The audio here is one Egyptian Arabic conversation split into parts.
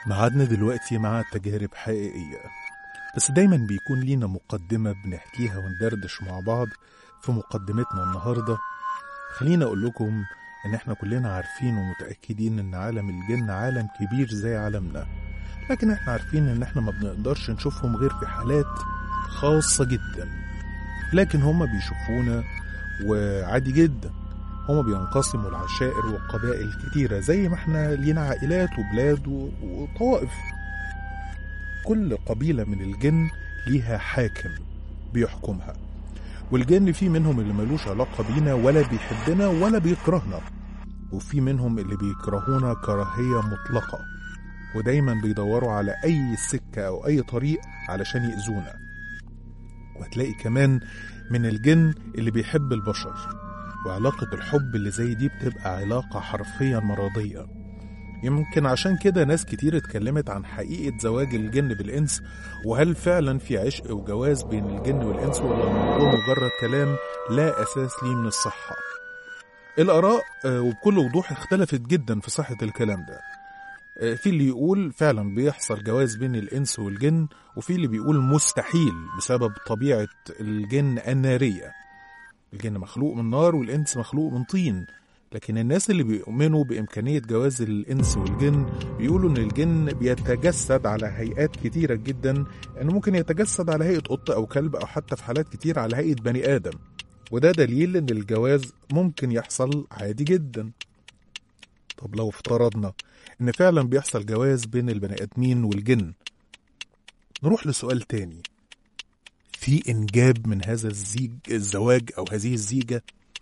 معادنا دلوقتي مع تجارب حقيقية بس دايما بيكون لينا مقدمة بنحكيها وندردش مع بعض في مقدمتنا النهاردة خلينا أقول لكم إن إحنا كلنا عارفين ومتأكدين إن عالم الجن عالم كبير زي عالمنا لكن إحنا عارفين إن إحنا ما بنقدرش نشوفهم غير في حالات خاصة جدا لكن هما بيشوفونا وعادي جدا هما بينقسموا لعشائر وقبائل كتيرة زي ما احنا لينا عائلات وبلاد و- وطوائف كل قبيلة من الجن ليها حاكم بيحكمها والجن في منهم اللي ملوش علاقة بينا ولا بيحبنا ولا بيكرهنا وفي منهم اللي بيكرهونا كراهية مطلقة ودايما بيدوروا على أي سكة أو أي طريق علشان يأذونا وهتلاقي كمان من الجن اللي بيحب البشر وعلاقة الحب اللي زي دي بتبقى علاقة حرفيا مرضية يمكن عشان كده ناس كتير اتكلمت عن حقيقة زواج الجن بالإنس وهل فعلا في عشق وجواز بين الجن والإنس ولا الموضوع مجرد كلام لا أساس ليه من الصحة الآراء آه، وبكل وضوح اختلفت جدا في صحة الكلام ده آه، في اللي يقول فعلا بيحصل جواز بين الإنس والجن وفي اللي بيقول مستحيل بسبب طبيعة الجن النارية الجن مخلوق من نار والإنس مخلوق من طين لكن الناس اللي بيؤمنوا بإمكانية جواز الإنس والجن بيقولوا إن الجن بيتجسد على هيئات كتيرة جدا إنه ممكن يتجسد على هيئة قط أو كلب أو حتى في حالات كتير على هيئة بني آدم وده دليل إن الجواز ممكن يحصل عادي جدا طب لو افترضنا إن فعلا بيحصل جواز بين البني آدمين والجن نروح لسؤال تاني في إنجاب من هذا الزيج الزواج أو هذه الزيجة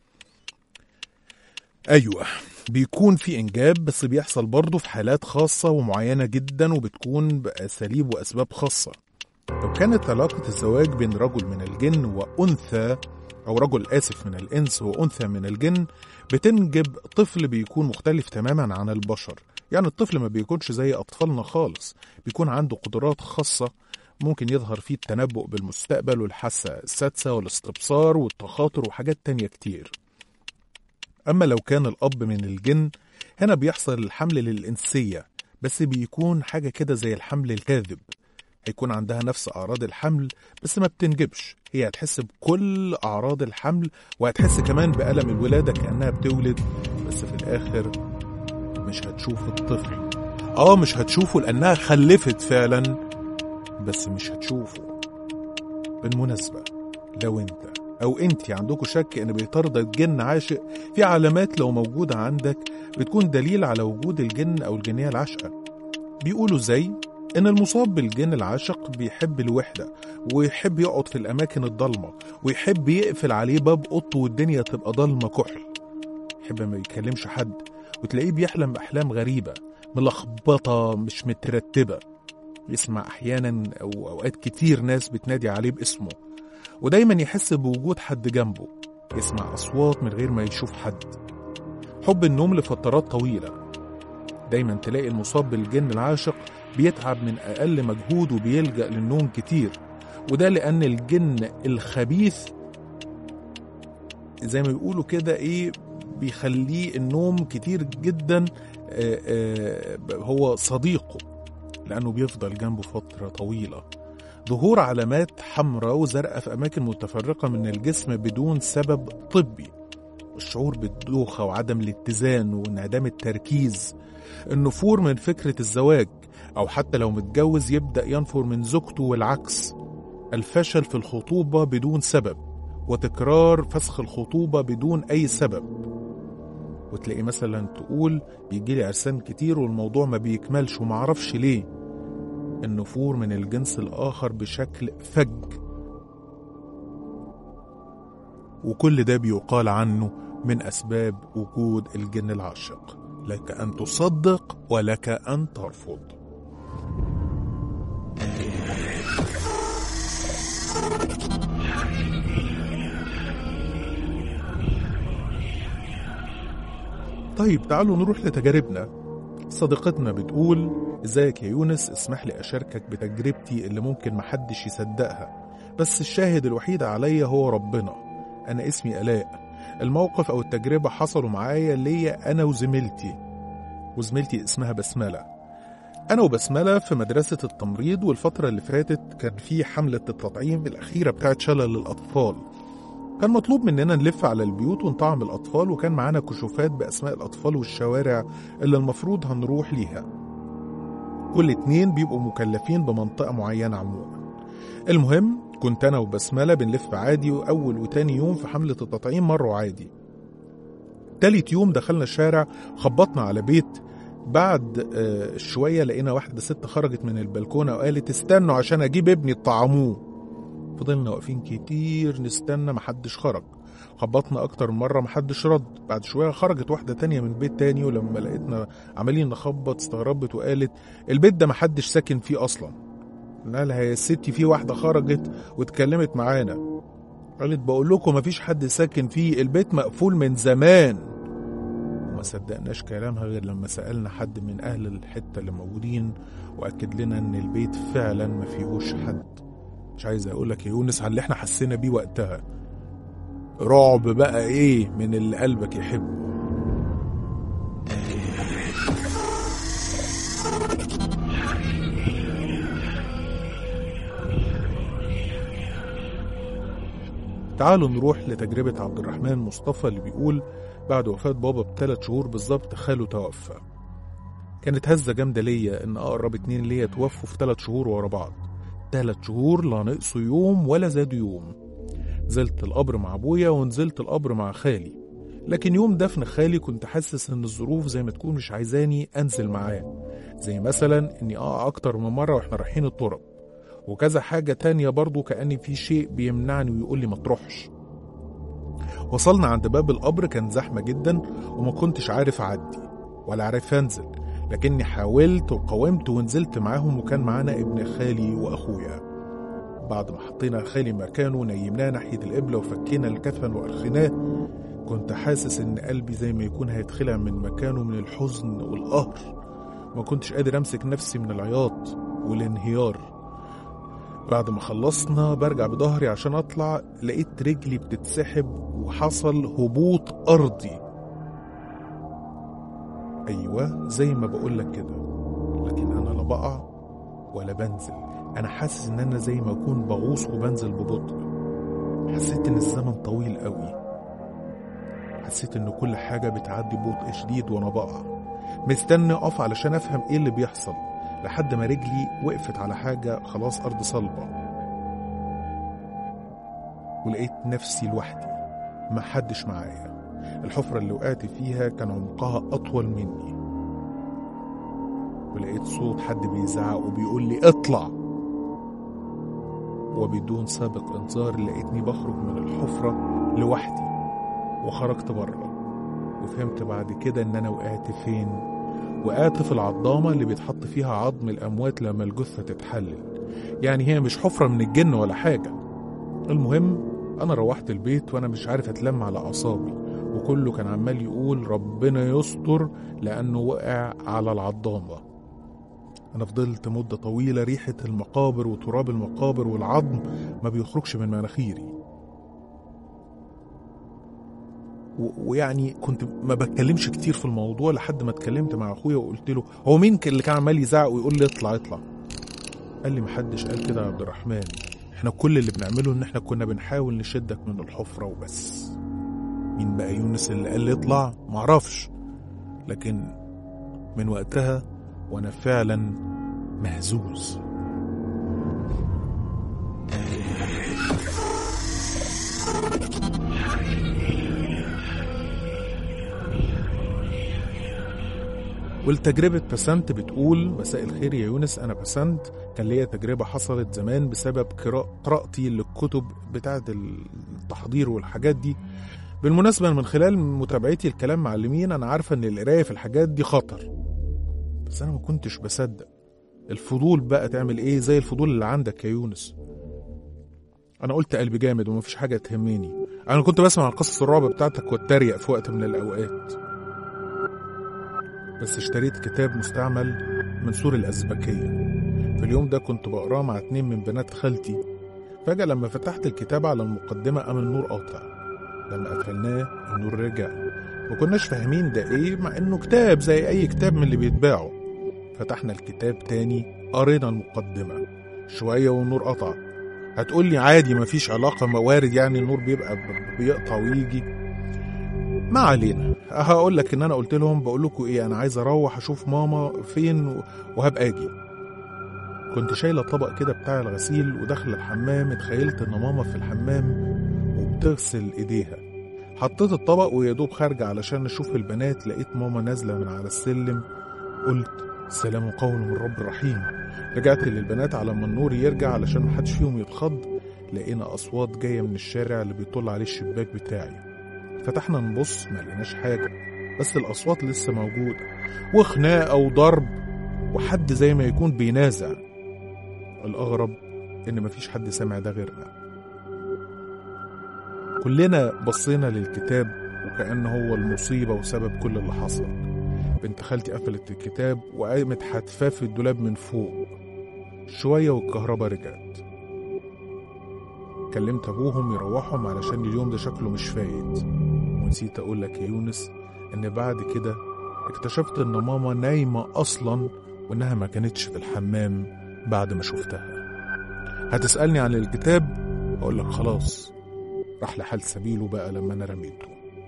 أيوة بيكون في إنجاب بس بيحصل برضه في حالات خاصة ومعينة جدا وبتكون بأساليب وأسباب خاصة لو كانت علاقة الزواج بين رجل من الجن وأنثى أو رجل آسف من الإنس وأنثى من الجن بتنجب طفل بيكون مختلف تماما عن البشر يعني الطفل ما بيكونش زي أطفالنا خالص بيكون عنده قدرات خاصة ممكن يظهر فيه التنبؤ بالمستقبل والحاسة السادسة والاستبصار والتخاطر وحاجات تانية كتير أما لو كان الأب من الجن هنا بيحصل الحمل للإنسية بس بيكون حاجة كده زي الحمل الكاذب هيكون عندها نفس أعراض الحمل بس ما بتنجبش هي هتحس بكل أعراض الحمل وهتحس كمان بألم الولادة كأنها بتولد بس في الآخر مش هتشوف الطفل آه مش هتشوفه لأنها خلفت فعلا بس مش هتشوفه بالمناسبة لو انت او انت عندكم شك ان بيطارد الجن عاشق في علامات لو موجودة عندك بتكون دليل على وجود الجن او الجنية العاشقة بيقولوا زي ان المصاب بالجن العاشق بيحب الوحدة ويحب يقعد في الاماكن الضلمة ويحب يقفل عليه باب اوضته والدنيا تبقى ضلمة كحل يحب ما يكلمش حد وتلاقيه بيحلم بأحلام غريبة ملخبطة مش مترتبة يسمع أحيانا أو أوقات كتير ناس بتنادي عليه باسمه ودايما يحس بوجود حد جنبه يسمع أصوات من غير ما يشوف حد حب النوم لفترات طويلة دايما تلاقي المصاب بالجن العاشق بيتعب من أقل مجهود وبيلجأ للنوم كتير وده لأن الجن الخبيث زي ما بيقولوا كده إيه بيخليه النوم كتير جدا آه، آه، هو صديقه لأنه بيفضل جنبه فترة طويلة ظهور علامات حمراء وزرقاء في أماكن متفرقة من الجسم بدون سبب طبي الشعور بالدوخة وعدم الاتزان وانعدام التركيز النفور من فكرة الزواج أو حتى لو متجوز يبدأ ينفر من زوجته والعكس الفشل في الخطوبة بدون سبب وتكرار فسخ الخطوبة بدون أي سبب وتلاقي مثلا تقول بيجيلي عرسان كتير والموضوع ما بيكملش ومعرفش ليه النفور من الجنس الآخر بشكل فج وكل ده بيقال عنه من أسباب وجود الجن العاشق لك أن تصدق ولك أن ترفض طيب تعالوا نروح لتجاربنا صديقتنا بتقول ازيك يا يونس اسمح لي اشاركك بتجربتي اللي ممكن محدش يصدقها بس الشاهد الوحيد عليا هو ربنا انا اسمي الاء الموقف او التجربة حصلوا معايا ليا انا وزميلتي وزميلتي اسمها بسملة أنا وبسملة في مدرسة التمريض والفترة اللي فاتت كان في حملة التطعيم الأخيرة بتاعت شلل الأطفال كان مطلوب مننا نلف على البيوت ونطعم الأطفال وكان معانا كشوفات بأسماء الأطفال والشوارع اللي المفروض هنروح ليها كل اتنين بيبقوا مكلفين بمنطقة معينة عموما المهم كنت أنا وبسملة بنلف عادي وأول وتاني يوم في حملة التطعيم مروا عادي تالت يوم دخلنا الشارع خبطنا على بيت بعد آه، شوية لقينا واحدة ست خرجت من البلكونة وقالت استنوا عشان أجيب ابني اطعموه فضلنا واقفين كتير نستنى محدش خرج خبطنا أكتر من مرة محدش رد بعد شوية خرجت واحدة تانية من بيت تاني ولما لقيتنا عمالين نخبط استغربت وقالت البيت ده محدش ساكن فيه أصلا قلنا لها يا ستي في واحدة خرجت واتكلمت معانا قالت بقول لكم مفيش حد ساكن فيه البيت مقفول من زمان وما صدقناش كلامها غير لما سألنا حد من أهل الحتة اللي موجودين وأكد لنا إن البيت فعلا ما فيهوش حد مش عايز أقولك يا يونس على اللي احنا حسينا بيه وقتها رعب بقى إيه من اللي قلبك يحبه تعالوا نروح لتجربة عبد الرحمن مصطفى اللي بيقول بعد وفاة بابا بثلاث شهور بالظبط خاله توفى كانت هزة جامدة ليا إن أقرب اتنين ليا توفوا في ثلاث شهور ورا بعض ثلاث شهور لا نقصوا يوم ولا زادوا يوم نزلت القبر مع أبويا ونزلت القبر مع خالي لكن يوم دفن خالي كنت حاسس إن الظروف زي ما تكون مش عايزاني أنزل معاه زي مثلا إني أقع أكتر من مرة وإحنا رايحين الطرق وكذا حاجة تانية برضو كأن في شيء بيمنعني ويقول لي ما تروحش وصلنا عند باب القبر كان زحمة جدا وما كنتش عارف أعدي ولا عارف أنزل لكني حاولت وقاومت ونزلت معاهم وكان معانا ابن خالي وأخويا بعد ما حطينا خالي مكانه نيمناه ناحية القبلة وفكينا الكفن وأرخيناه كنت حاسس إن قلبي زي ما يكون هيتخلع من مكانه من الحزن والقهر ما كنتش قادر أمسك نفسي من العياط والانهيار بعد ما خلصنا برجع بظهري عشان اطلع لقيت رجلي بتتسحب وحصل هبوط ارضي ايوه زي ما بقولك كده لكن انا لا بقع ولا بنزل انا حاسس ان انا زي ما اكون بغوص وبنزل ببطء حسيت ان الزمن طويل قوي حسيت ان كل حاجه بتعدي ببطء شديد وانا بقع مستني اقف علشان افهم ايه اللي بيحصل لحد ما رجلي وقفت على حاجة خلاص أرض صلبة ولقيت نفسي لوحدي ما حدش معايا الحفرة اللي وقعت فيها كان عمقها أطول مني ولقيت صوت حد بيزعق وبيقول لي اطلع وبدون سابق انذار لقيتني بخرج من الحفرة لوحدي وخرجت بره وفهمت بعد كده ان انا وقعت فين وقعت في العضامة اللي بيتحط فيها عظم الأموات لما الجثة تتحلل يعني هي مش حفرة من الجن ولا حاجة المهم أنا روحت البيت وأنا مش عارف أتلم على أعصابي وكله كان عمال يقول ربنا يستر لأنه وقع على العضامة أنا فضلت مدة طويلة ريحة المقابر وتراب المقابر والعظم ما بيخرجش من مناخيري و- ويعني كنت ما بتكلمش كتير في الموضوع لحد ما اتكلمت مع اخويا وقلت له هو مين اللي كان عمال يزعق ويقول لي اطلع اطلع قال لي محدش قال كده يا عبد الرحمن احنا كل اللي بنعمله ان احنا كنا بنحاول نشدك من الحفرة وبس مين بقى يونس اللي قال لي اطلع معرفش لكن من وقتها وانا فعلا مهزوز والتجربة بسنت بتقول مساء الخير يا يونس أنا بسنت كان ليا تجربة حصلت زمان بسبب قراء- قراءتي للكتب بتاعة التحضير والحاجات دي بالمناسبة من خلال متابعتي الكلام معلمين أنا عارفة إن القراية في الحاجات دي خطر بس أنا ما كنتش بصدق الفضول بقى تعمل إيه زي الفضول اللي عندك يا يونس أنا قلت قلبي جامد ومفيش حاجة تهمني أنا كنت بسمع قصص الرعب بتاعتك واتريق في وقت من الأوقات بس اشتريت كتاب مستعمل من سور الأزبكية في اليوم ده كنت بقراه مع اتنين من بنات خالتي فجأة لما فتحت الكتاب على المقدمة قام النور قاطع لما قفلناه النور رجع وكناش فاهمين ده ايه مع انه كتاب زي اي كتاب من اللي بيتباعوا فتحنا الكتاب تاني قرينا المقدمة شوية والنور قطع هتقول لي عادي مفيش علاقة موارد يعني النور بيبقى ب- بيقطع ويجي ما علينا هقول لك ان انا قلت لهم بقول لكم ايه انا عايز اروح اشوف ماما فين و- وهبقى اجي كنت شايله طبق كده بتاع الغسيل وداخله الحمام اتخيلت ان ماما في الحمام وبتغسل ايديها حطيت الطبق ويا دوب خارجه علشان اشوف البنات لقيت ماما نازله من على السلم قلت سلام قول من رب رحيم رجعت للبنات على ما النور يرجع علشان محدش فيهم يتخض لقينا اصوات جايه من الشارع اللي بيطل عليه الشباك بتاعي فتحنا نبص ما لقيناش حاجه بس الاصوات لسه موجوده وخناقه وضرب وحد زي ما يكون بينازع الاغرب ان مفيش حد سامع ده غيرنا كلنا بصينا للكتاب وكأنه هو المصيبة وسبب كل اللي حصل بنت خالتي قفلت الكتاب وقامت حتفاه في الدولاب من فوق شوية والكهرباء رجعت كلمت أبوهم يروحهم علشان اليوم ده شكله مش فايت ونسيت أقول لك يا يونس إن بعد كده اكتشفت إن ماما نايمة أصلا وإنها ما كانتش في الحمام بعد ما شفتها هتسألني عن الكتاب أقول لك خلاص راح لحال سبيله بقى لما أنا رميته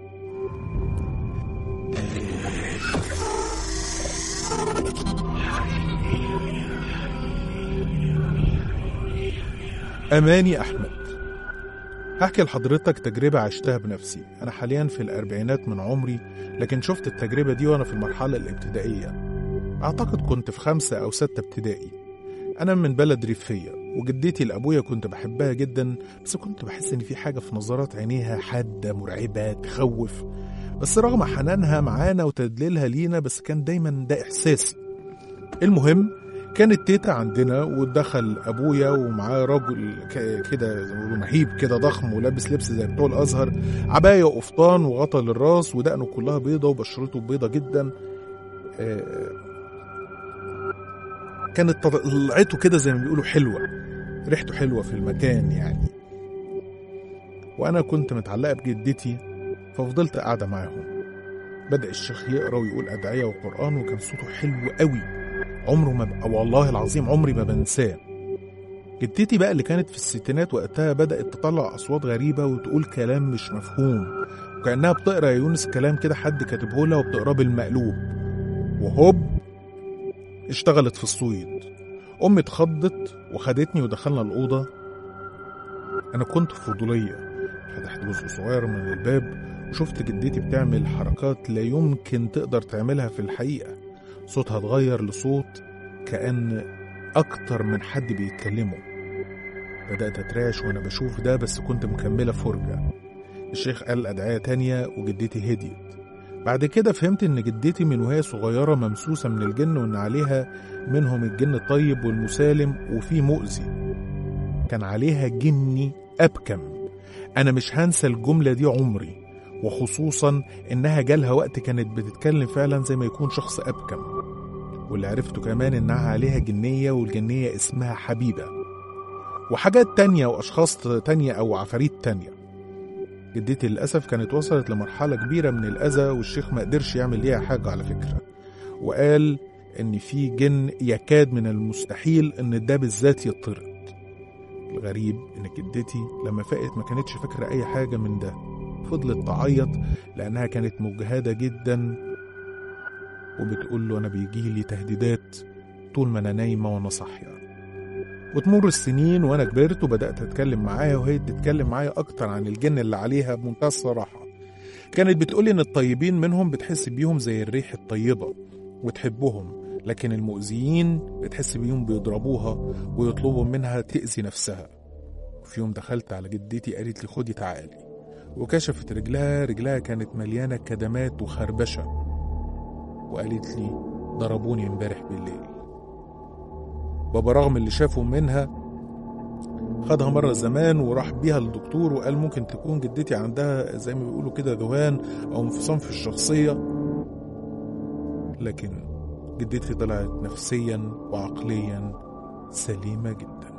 أماني أحمد هحكي لحضرتك تجربة عشتها بنفسي أنا حاليا في الأربعينات من عمري لكن شفت التجربة دي وأنا في المرحلة الابتدائية أعتقد كنت في خمسة أو ستة ابتدائي أنا من بلد ريفية وجدتي لأبويا كنت بحبها جدا بس كنت بحس إن في حاجة في نظرات عينيها حادة مرعبة تخوف بس رغم حنانها معانا وتدليلها لينا بس كان دايما ده إحساسي المهم كانت تيتا عندنا ودخل ابويا ومعاه راجل ك- كده زي ما بيقولوا مهيب كده ضخم ولابس لبس زي بتوع الازهر عبايه وقفطان وغطى للراس ودقنه كلها بيضه وبشرته بيضه جدا آه، كانت طلعته كده زي ما بيقولوا حلوه ريحته حلوه في المكان يعني وانا كنت متعلقه بجدتي ففضلت قاعده معاهم بدا الشيخ يقرا ويقول ادعيه وقران وكان صوته حلو قوي عمره ما بقى والله العظيم عمري ما بنساه جدتي بقى اللي كانت في الستينات وقتها بدأت تطلع أصوات غريبة وتقول كلام مش مفهوم وكأنها بتقرا يا يونس كلام كده حد كاتبه لها وبتقراه بالمقلوب وهوب اشتغلت في الصويد أمي اتخضت وخدتني ودخلنا الأوضة أنا كنت فضولية فتحت جزء صغير من الباب وشفت جدتي بتعمل حركات لا يمكن تقدر تعملها في الحقيقة صوتها اتغير لصوت كأن أكتر من حد بيتكلموا بدأت أترعش وأنا بشوف ده بس كنت مكملة فرجة الشيخ قال أدعية تانية وجدتي هديت بعد كده فهمت إن جدتي من وهي صغيرة ممسوسة من الجن وإن عليها منهم الجن الطيب والمسالم وفي مؤذي كان عليها جني أبكم أنا مش هنسى الجملة دي عمري وخصوصا إنها جالها وقت كانت بتتكلم فعلا زي ما يكون شخص أبكم واللي عرفته كمان إنها عليها جنية والجنية اسمها حبيبة وحاجات تانية وأشخاص تانية أو عفاريت تانية جدتي للأسف كانت وصلت لمرحلة كبيرة من الأذى والشيخ ما قدرش يعمل ليها حاجة على فكرة وقال إن في جن يكاد من المستحيل إن ده بالذات يطرد الغريب إن جدتي لما فاقت ما كانتش فاكرة أي حاجة من ده فضلت تعيط لأنها كانت مجهدة جدا وبتقول له أنا بيجيلي تهديدات طول ما أنا نايمة وأنا صاحية وتمر السنين وأنا كبرت وبدأت أتكلم معاها وهي تتكلم معايا أكتر عن الجن اللي عليها بمنتهى الصراحة كانت بتقولي إن الطيبين منهم بتحس بيهم زي الريح الطيبة وتحبهم لكن المؤذيين بتحس بيهم بيضربوها ويطلبوا منها تأذي نفسها وفي يوم دخلت على جدتي قالت لي خدي تعالي وكشفت رجلها رجلها كانت مليانة كدمات وخربشة وقالت لي ضربوني امبارح بالليل بابا رغم اللي شافه منها خدها مرة زمان وراح بيها للدكتور وقال ممكن تكون جدتي عندها زي ما بيقولوا كده ذهان أو انفصام في الشخصية لكن جدتي طلعت نفسيا وعقليا سليمة جدا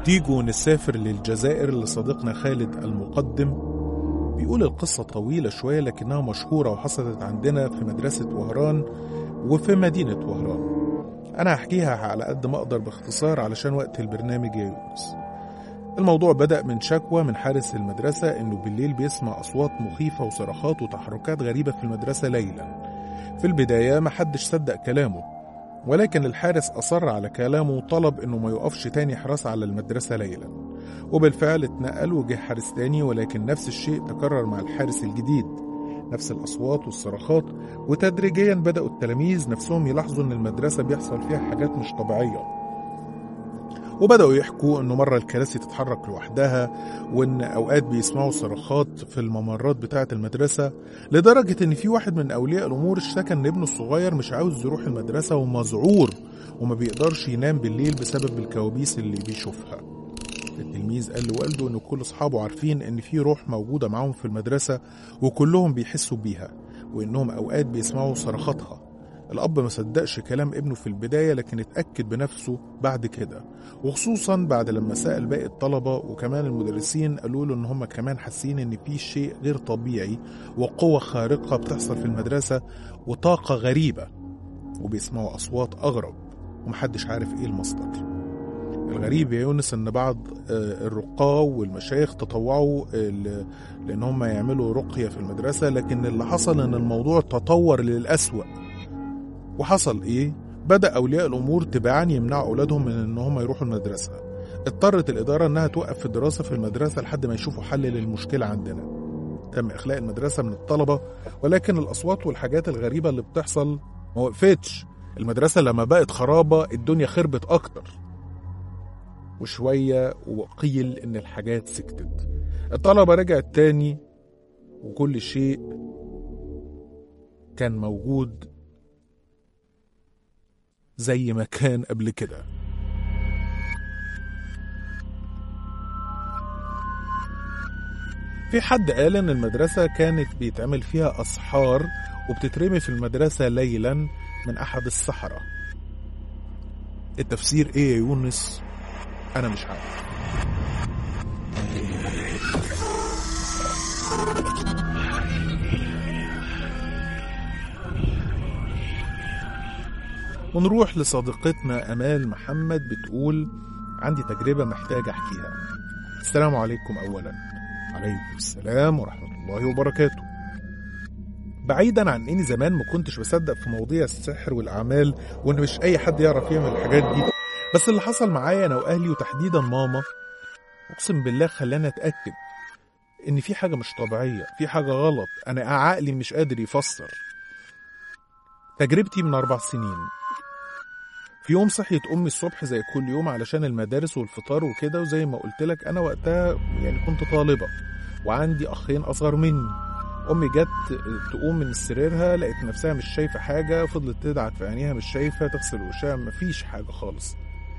تيجوا نسافر للجزائر لصديقنا خالد المقدم بيقول القصة طويلة شوية لكنها مشهورة وحصلت عندنا في مدرسة وهران وفي مدينة وهران أنا هحكيها على قد ما أقدر باختصار علشان وقت البرنامج يا يونس الموضوع بدأ من شكوى من حارس المدرسة إنه بالليل بيسمع أصوات مخيفة وصرخات وتحركات غريبة في المدرسة ليلا في البداية محدش صدق كلامه ولكن الحارس أصر على كلامه وطلب إنه ما يقفش تاني حراسة على المدرسة ليلا وبالفعل اتنقل وجه حارس تاني ولكن نفس الشيء تكرر مع الحارس الجديد نفس الأصوات والصرخات وتدريجيا بدأوا التلاميذ نفسهم يلاحظوا إن المدرسة بيحصل فيها حاجات مش طبيعية وبدأوا يحكوا إنه مرة الكراسي تتحرك لوحدها وإن أوقات بيسمعوا صرخات في الممرات بتاعة المدرسة لدرجة إن في واحد من أولياء الأمور اشتكى إن ابنه الصغير مش عاوز يروح المدرسة ومذعور وما بيقدرش ينام بالليل بسبب الكوابيس اللي بيشوفها التلميذ قال لوالده إن كل أصحابه عارفين إن في روح موجودة معاهم في المدرسة وكلهم بيحسوا بيها وإنهم أوقات بيسمعوا صرخاتها الأب ما صدقش كلام ابنه في البداية لكن اتأكد بنفسه بعد كده وخصوصا بعد لما سأل باقي الطلبة وكمان المدرسين قالوا له إن هم كمان حاسين إن في شيء غير طبيعي وقوة خارقة بتحصل في المدرسة وطاقة غريبة وبيسمعوا أصوات أغرب ومحدش عارف إيه المصدر الغريب يا يونس ان بعض آه، الرقاة والمشايخ تطوعوا آه، ل- لان هم يعملوا رقية في المدرسة لكن اللي حصل ان الموضوع تطور للأسوأ وحصل ايه بدأ اولياء الامور تباعا يمنعوا اولادهم من ان هم يروحوا المدرسة اضطرت الادارة انها توقف الدراسة في المدرسة لحد ما يشوفوا حل للمشكلة عندنا تم اخلاء المدرسة من الطلبة ولكن الاصوات والحاجات الغريبة اللي بتحصل ما وقفتش المدرسة لما بقت خرابة الدنيا خربت اكتر وشوية وقيل إن الحاجات سكتت الطلبة رجعت تاني وكل شيء كان موجود زي ما كان قبل كده في حد قال إن المدرسة كانت بيتعمل فيها أسحار وبتترمي في المدرسة ليلا من أحد السحرة التفسير إيه يا يونس؟ أنا مش عارف ونروح لصديقتنا أمال محمد بتقول عندي تجربة محتاجة أحكيها السلام عليكم أولا عليكم السلام ورحمة الله وبركاته بعيدا عن اني زمان ما كنتش بصدق في مواضيع السحر والاعمال وان مش اي حد يعرف يعمل الحاجات دي بس اللي حصل معايا انا واهلي وتحديدا ماما اقسم بالله خلاني اتاكد ان في حاجه مش طبيعيه في حاجه غلط انا عقلي مش قادر يفسر تجربتي من اربع سنين في يوم صحيت امي الصبح زي كل يوم علشان المدارس والفطار وكده وزي ما قلت لك انا وقتها يعني كنت طالبه وعندي اخين اصغر مني امي جت تقوم من سريرها لقيت نفسها مش شايفه حاجه فضلت تدعك في عينيها مش شايفه تغسل وشها مفيش حاجه خالص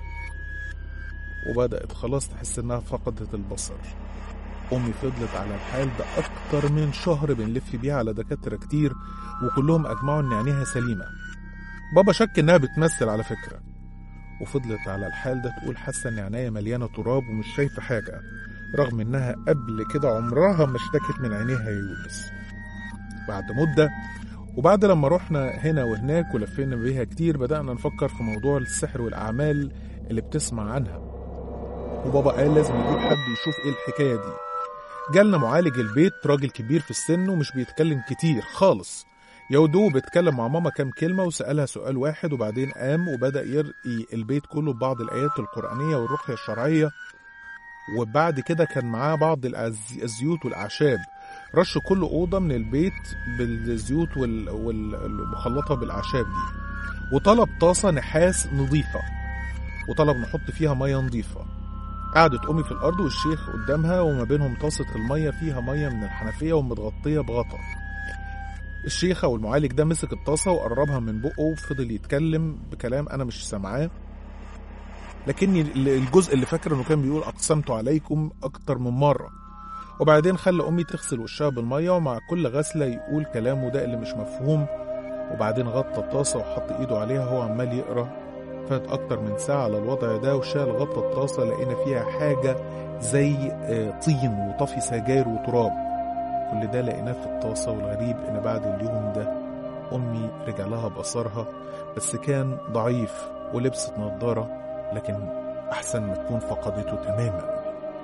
وبدأت خلاص تحس إنها فقدت البصر أمي فضلت على الحال ده أكتر من شهر بنلف بيها على دكاترة كتير وكلهم أجمعوا إن عينيها سليمة بابا شك إنها بتمثل على فكرة وفضلت على الحال ده تقول حاسة إن عينيا مليانة تراب ومش شايفة حاجة رغم إنها قبل كده عمرها ما اشتكت من عينيها يا يونس بعد مدة وبعد لما رحنا هنا وهناك ولفينا بيها كتير بدأنا نفكر في موضوع السحر والأعمال اللي بتسمع عنها وبابا قال لازم يجيب حد يشوف ايه الحكايه دي جالنا معالج البيت راجل كبير في السن ومش بيتكلم كتير خالص يا دوب اتكلم مع ماما كام كلمة وسألها سؤال واحد وبعدين قام وبدأ يرقي البيت كله ببعض الآيات القرآنية والرقية الشرعية وبعد كده كان معاه بعض الأز- الزيوت والأعشاب رش كل أوضة من البيت بالزيوت وال- وال- المخلطة بالأعشاب دي وطلب طاسة نحاس نظيفة وطلب نحط فيها مية نظيفة قعدت أمي في الأرض والشيخ قدامها وما بينهم طاسة المية فيها مية من الحنفية ومتغطية بغطا الشيخ أو المعالج ده مسك الطاسة وقربها من بقه وفضل يتكلم بكلام أنا مش سامعاه لكني الجزء اللي فاكر إنه كان بيقول أقسمت عليكم أكتر من مرة وبعدين خلى أمي تغسل وشها بالمية ومع كل غسلة يقول كلامه ده اللي مش مفهوم وبعدين غطى الطاسة وحط إيده عليها وهو عمال يقرأ فات أكتر من ساعة على الوضع ده وشال غطى الطاسة لقينا فيها حاجة زي آه، طين وطفي سجاير وتراب كل ده لقيناه في الطاسة والغريب إن بعد اليوم ده أمي رجع لها بأثرها بس كان ضعيف ولبست نظارة لكن أحسن ما تكون فقدته تماما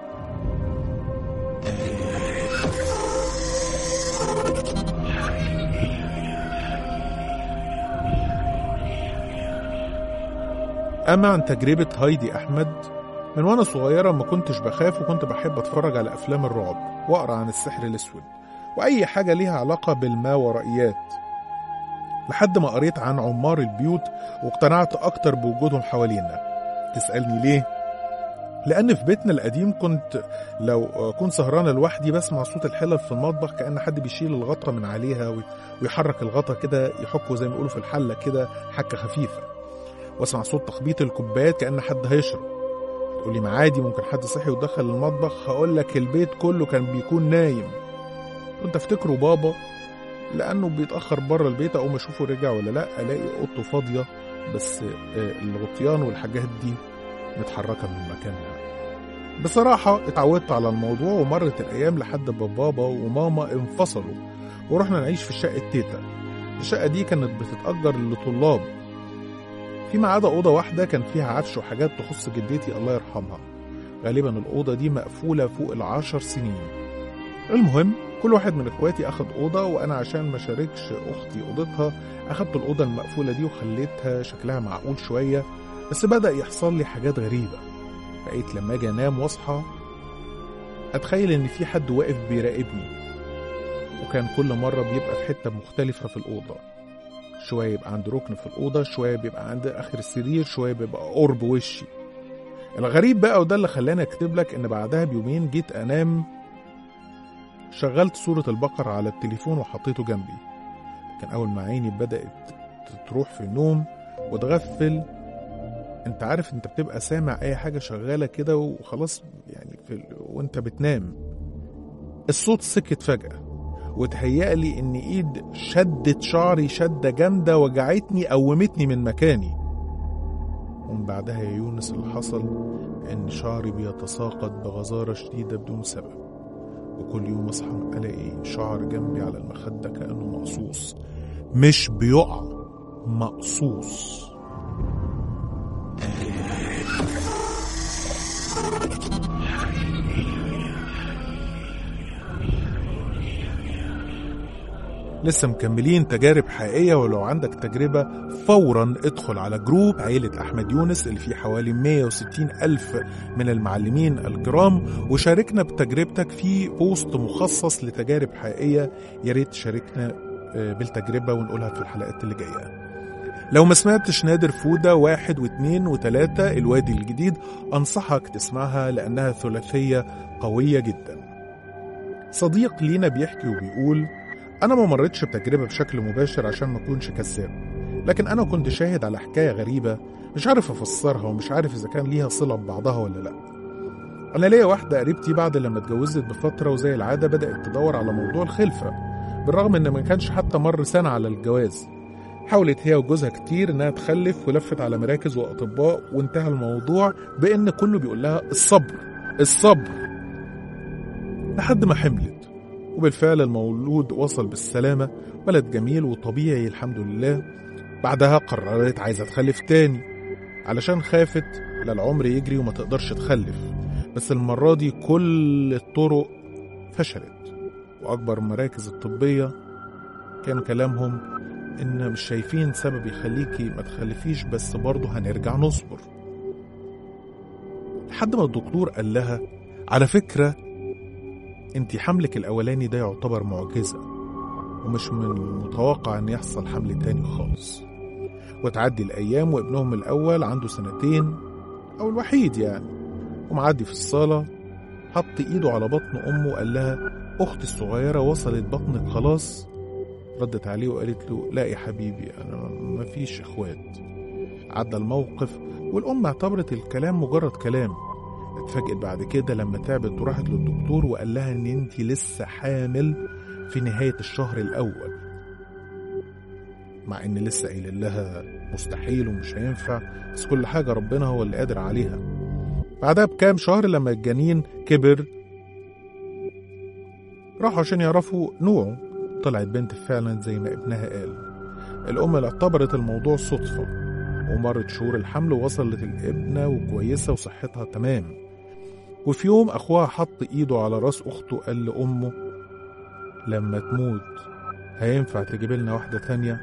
أما عن تجربة هايدي أحمد من وأنا صغيرة ما كنتش بخاف وكنت بحب أتفرج على أفلام الرعب وأقرأ عن السحر الأسود وأي حاجة ليها علاقة بالماورائيات لحد ما قريت عن عمار البيوت واقتنعت أكتر بوجودهم حوالينا تسألني ليه؟ لأن في بيتنا القديم كنت لو كنت سهرانة لوحدي بسمع صوت الحلل في المطبخ كأن حد بيشيل الغطا من عليها وي- ويحرك الغطا كده يحكه زي ما يقولوا في الحلة كده حكة خفيفة واسمع صوت تخبيط الكوبايات كأن حد هيشرب تقولي ما عادي ممكن حد صحي ودخل المطبخ هقول لك البيت كله كان بيكون نايم كنت افتكره بابا لانه بيتاخر بره البيت اقوم اشوفه رجع ولا لا الاقي اوضته فاضيه بس آه، الغطيان والحاجات دي متحركه من مكانها بصراحة اتعودت على الموضوع ومرت الأيام لحد ما بابا وماما انفصلوا ورحنا نعيش في شقة تيتا الشقة دي كانت بتتأجر لطلاب فيما عدا أوضة واحدة كان فيها عفش وحاجات تخص جدتي الله يرحمها غالبا الأوضة دي مقفولة فوق العشر سنين المهم كل واحد من اخواتي اخد اوضه وانا عشان ما شاركش اختي اوضتها اخدت الاوضه المقفوله دي وخليتها شكلها معقول شويه بس بدا يحصل لي حاجات غريبه بقيت لما اجي انام واصحى اتخيل ان في حد واقف بيراقبني وكان كل مره بيبقى في حته مختلفه في الاوضه شويه يبقى عند ركن في الاوضه شويه بيبقى عند اخر السرير شويه بيبقى قرب وشي الغريب بقى وده اللي خلاني اكتب لك ان بعدها بيومين جيت انام شغلت صورة البقرة على التليفون وحطيته جنبي كان أول ما عيني بدأت تروح في النوم وتغفل انت عارف انت بتبقى سامع اي حاجة شغالة كده وخلاص يعني في ال... وانت بتنام الصوت سكت فجأة وتهيألي ان ايد شدت شعري شدة جامدة وجعتني قومتني من مكاني ومن بعدها يا يونس اللي حصل ان شعري بيتساقط بغزارة شديدة بدون سبب وكل يوم اصحى الاقي شعر جنبي على المخدة كأنه مقصوص مش بيقع مقصوص لسه مكملين تجارب حقيقية ولو عندك تجربة فورا ادخل على جروب عيلة أحمد يونس اللي فيه حوالي 160 ألف من المعلمين الكرام وشاركنا بتجربتك في بوست مخصص لتجارب حقيقية يا ريت تشاركنا آه، بالتجربة ونقولها في الحلقات اللي جاية لو ما سمعتش نادر فودة واحد واثنين وثلاثة الوادي الجديد أنصحك تسمعها لأنها ثلاثية قوية جدا صديق لينا بيحكي وبيقول أنا ما مرتش بتجربة بشكل مباشر عشان ما أكونش كذاب لكن أنا كنت شاهد على حكاية غريبة مش عارف أفسرها ومش عارف إذا كان ليها صلة ببعضها ولا لأ أنا ليا واحدة قريبتي بعد لما اتجوزت بفترة وزي العادة بدأت تدور على موضوع الخلفة بالرغم إن ما كانش حتى مر سنة على الجواز حاولت هي وجوزها كتير إنها تخلف ولفت على مراكز وأطباء وانتهى الموضوع بإن كله بيقول لها الصبر الصبر لحد ما حملت وبالفعل المولود وصل بالسلامة ولد جميل وطبيعي الحمد لله بعدها قررت عايزة تخلف تاني علشان خافت لا العمر يجري وما تقدرش تخلف بس المرة دي كل الطرق فشلت وأكبر المراكز الطبية كان كلامهم إن مش شايفين سبب يخليكي ما تخلفيش بس برضه هنرجع نصبر لحد ما الدكتور قال لها على فكرة انت حملك الأولاني ده يعتبر معجزة ومش من المتوقع ان يحصل حمل تاني خالص وتعدي الأيام وابنهم الأول عنده سنتين أو الوحيد يعني ومعدي في الصالة حط إيده على بطن أمه وقال لها أختي الصغيرة وصلت بطنك خلاص ردت عليه وقالت له لا يا حبيبي أنا مفيش إخوات عدى الموقف والأم اعتبرت الكلام مجرد كلام اتفاجئت بعد كده لما تعبت وراحت للدكتور وقال لها ان انت لسه حامل في نهاية الشهر الأول مع ان لسه قايل لها مستحيل ومش هينفع بس كل حاجة ربنا هو اللي قادر عليها بعدها بكام شهر لما الجنين كبر راحوا عشان يعرفوا نوعه طلعت بنت فعلا زي ما ابنها قال الأم اللي اعتبرت الموضوع صدفة ومرت شهور الحمل ووصلت الابنة وكويسة وصحتها تمام وفي يوم أخوها حط إيده على راس أخته قال لأمه لما تموت هينفع تجيب لنا واحدة تانية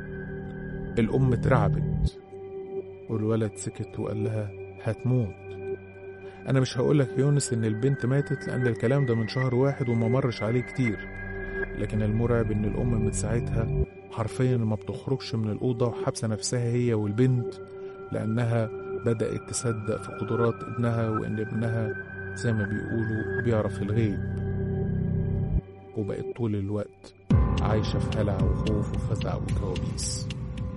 الأم اترعبت والولد سكت وقال لها هتموت أنا مش هقولك يا يونس إن البنت ماتت لأن الكلام ده من شهر واحد وما مرش عليه كتير لكن المرعب إن الأم من ساعتها حرفيا ما بتخرجش من الأوضة وحابسة نفسها هي والبنت لأنها بدأت تصدق في قدرات ابنها وإن ابنها زي ما بيقولوا بيعرف الغيب وبقت طول الوقت عايشة في هلع وخوف وفزع وكوابيس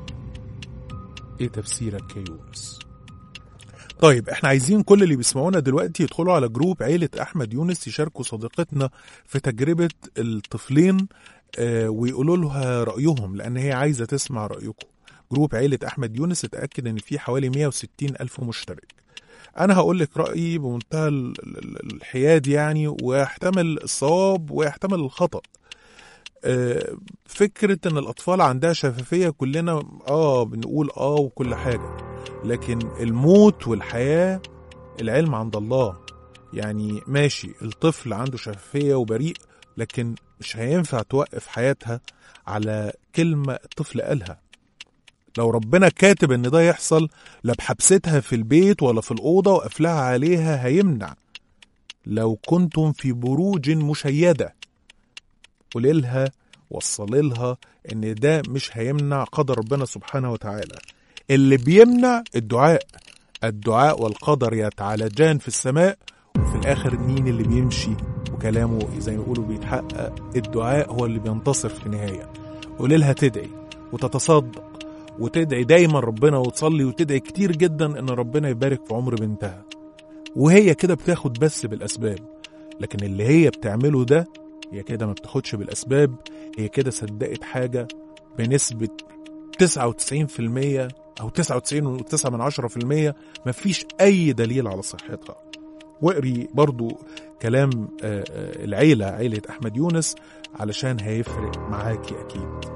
ايه تفسيرك يا يونس طيب احنا عايزين كل اللي بيسمعونا دلوقتي يدخلوا على جروب عيلة احمد يونس يشاركوا صديقتنا في تجربة الطفلين آه ويقولوا لها رأيهم لان هي عايزة تسمع رأيكم جروب عيلة احمد يونس اتأكد ان في حوالي 160 الف مشترك انا هقول لك رأيي بمنتهى ال- ال- الحياد يعني ويحتمل الصواب ويحتمل الخطأ آه، فكرة ان الاطفال عندها شفافية كلنا اه بنقول اه وكل حاجة لكن الموت والحياة العلم عند الله يعني ماشي الطفل عنده شفافية وبريء لكن مش هينفع توقف حياتها على كلمة الطفل قالها لو ربنا كاتب ان ده يحصل لا بحبستها في البيت ولا في الأوضة وقفلها عليها هيمنع لو كنتم في بروج مشيدة قوليلها وصليلها ان ده مش هيمنع قدر ربنا سبحانه وتعالى اللي بيمنع الدعاء الدعاء والقدر يتعالجان في السماء وفي الاخر مين اللي بيمشي وكلامه زي ما يقولوا بيتحقق الدعاء هو اللي بينتصر في النهايه قوليلها تدعي وتتصدق وتدعي دايما ربنا وتصلي وتدعي كتير جدا ان ربنا يبارك في عمر بنتها وهي كده بتاخد بس بالاسباب لكن اللي هي بتعمله ده هي كده ما بتاخدش بالاسباب هي كده صدقت حاجه بنسبه 99% او 99.9 من 10% مفيش اي دليل على صحتها واقري برضو كلام آه، آه، العيله عيله احمد يونس علشان هيفرق معاكي اكيد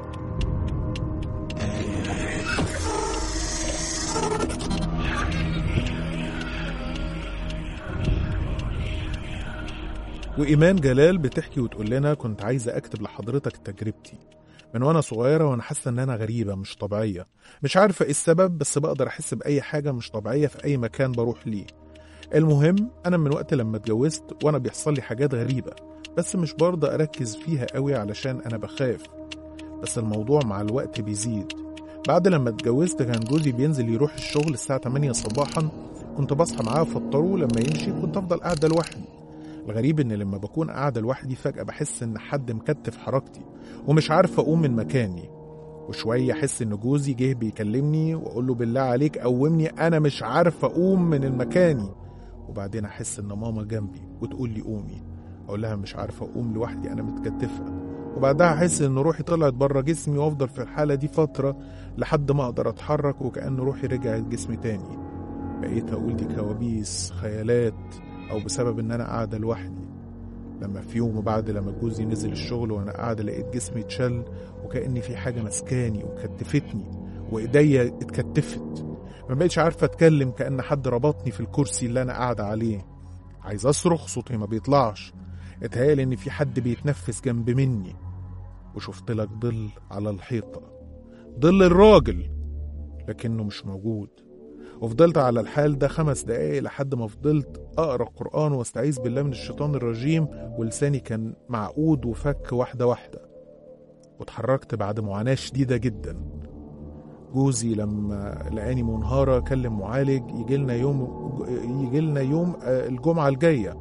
وإيمان جلال بتحكي وتقول لنا كنت عايزة أكتب لحضرتك تجربتي من وأنا صغيرة وأنا حاسة إن أنا غريبة مش طبيعية مش عارفة إيه السبب بس بقدر أحس بأي حاجة مش طبيعية في أي مكان بروح ليه المهم أنا من وقت لما اتجوزت وأنا بيحصل لي حاجات غريبة بس مش برضه أركز فيها قوي علشان أنا بخاف بس الموضوع مع الوقت بيزيد بعد لما اتجوزت كان جوزي بينزل يروح الشغل الساعة 8 صباحا كنت بصحى معاه افطره لما يمشي كنت افضل قاعدة لوحدي الغريب ان لما بكون قاعدة لوحدي فجأة بحس ان حد مكتف حركتي ومش عارف اقوم من مكاني وشوية احس ان جوزي جه بيكلمني واقول له بالله عليك قومني انا مش عارف اقوم من المكاني وبعدين احس ان ماما جنبي وتقول لي قومي اقول لها مش عارف اقوم لوحدي انا متكتفة وبعدها احس ان روحي طلعت بره جسمي وافضل في الحالة دي فترة لحد ما اقدر اتحرك وكأن روحي رجعت جسمي تاني بقيت اقول دي كوابيس خيالات او بسبب ان انا قاعده لوحدي لما في يوم وبعد لما جوزي نزل الشغل وانا قاعده لقيت جسمي اتشل وكاني في حاجه مسكاني وكتفتني وايديا اتكتفت ما بقتش عارفه اتكلم كان حد ربطني في الكرسي اللي انا قاعده عليه عايز اصرخ صوتي ما بيطلعش اتهيألي ان في حد بيتنفس جنب مني وشفت لك ظل على الحيطه ظل الراجل لكنه مش موجود وفضلت على الحال ده خمس دقايق لحد ما فضلت أقرأ قرآن واستعيذ بالله من الشيطان الرجيم ولساني كان معقود وفك واحدة واحدة واتحركت بعد معاناة شديدة جدا جوزي لما لقاني منهارة كلم معالج يجيلنا يوم يجيلنا يوم آه، الجمعة الجاية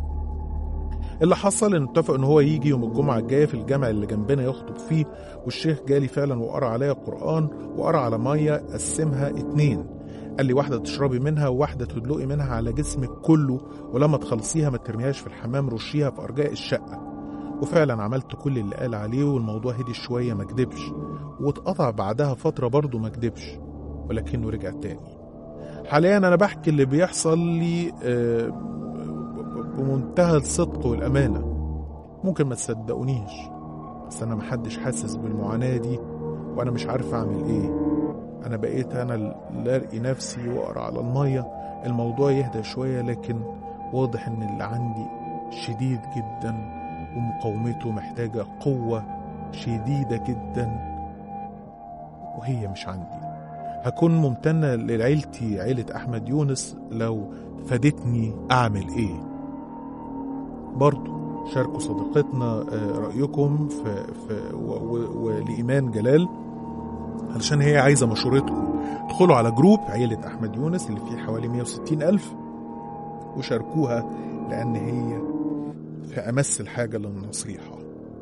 اللي حصل ان اتفق ان هو يجي يوم الجمعة الجاية في الجامع اللي جنبنا يخطب فيه والشيخ جالي فعلا وقرا عليا قرآن وقرا على مية قسمها اتنين قال لي واحدة تشربي منها وواحدة تدلقي منها على جسمك كله ولما تخلصيها ما ترميهاش في الحمام رشيها في أرجاء الشقة وفعلا عملت كل اللي قال عليه والموضوع هدي شوية ما كدبش واتقطع بعدها فترة برضه ما كدبش ولكنه رجع تاني حاليا أنا بحكي اللي بيحصل لي آه، بمنتهى الصدق والأمانة ممكن ما تصدقونيش بس أنا محدش حاسس بالمعاناة دي وأنا مش عارف أعمل إيه أنا بقيت أنا اللي أرقي نفسي وأقرأ على المية الموضوع يهدى شوية لكن واضح إن اللي عندي شديد جدا ومقاومته محتاجة قوة شديدة جدا وهي مش عندي هكون ممتنة لعيلتي عيلة أحمد يونس لو فادتني أعمل إيه برضو شاركوا صديقتنا آه، رأيكم في, في و- و- ولإيمان جلال علشان هي عايزة مشورتكم ادخلوا على جروب عيلة أحمد يونس اللي فيه حوالي 160 ألف وشاركوها لأن هي في أمس الحاجة للنصيحة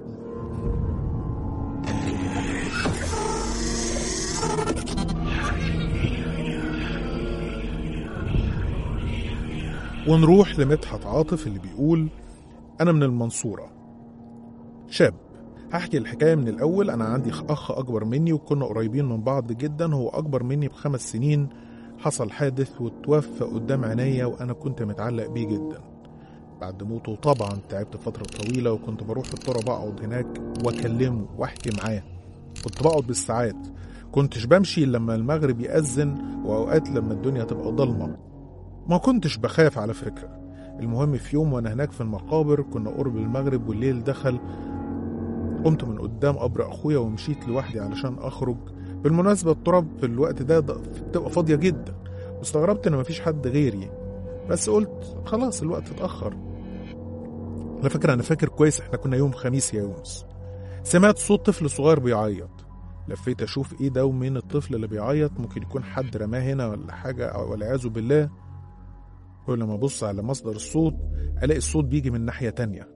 ونروح لمدحت عاطف اللي بيقول أنا من المنصورة شاب هحكي الحكاية من الأول أنا عندي أخ أكبر مني وكنا قريبين من بعض جدا هو أكبر مني بخمس سنين حصل حادث وتوفى قدام عينيا وأنا كنت متعلق بيه جدا بعد موته طبعا تعبت فترة طويلة وكنت بروح التراب أقعد هناك وأكلمه وأحكي معاه كنت بقعد بالساعات كنتش بمشي إلا لما المغرب يأذن وأوقات لما الدنيا تبقى ضلمة ما كنتش بخاف على فكرة المهم في يوم وأنا هناك في المقابر كنا قرب المغرب والليل دخل قمت من قدام قبر أخويا ومشيت لوحدي علشان أخرج بالمناسبة التراب في الوقت ده ده بتبقى فاضية جدا واستغربت إن مفيش حد غيري بس قلت خلاص الوقت اتأخر على فكرة أنا فاكر كويس إحنا كنا يوم خميس يا يونس سمعت صوت طفل صغير بيعيط لفيت أشوف إيه ده ومين الطفل اللي بيعيط ممكن يكون حد رماه هنا ولا حاجة أو والعياذ بالله كل ما أبص على مصدر الصوت ألاقي الصوت بيجي من ناحية تانية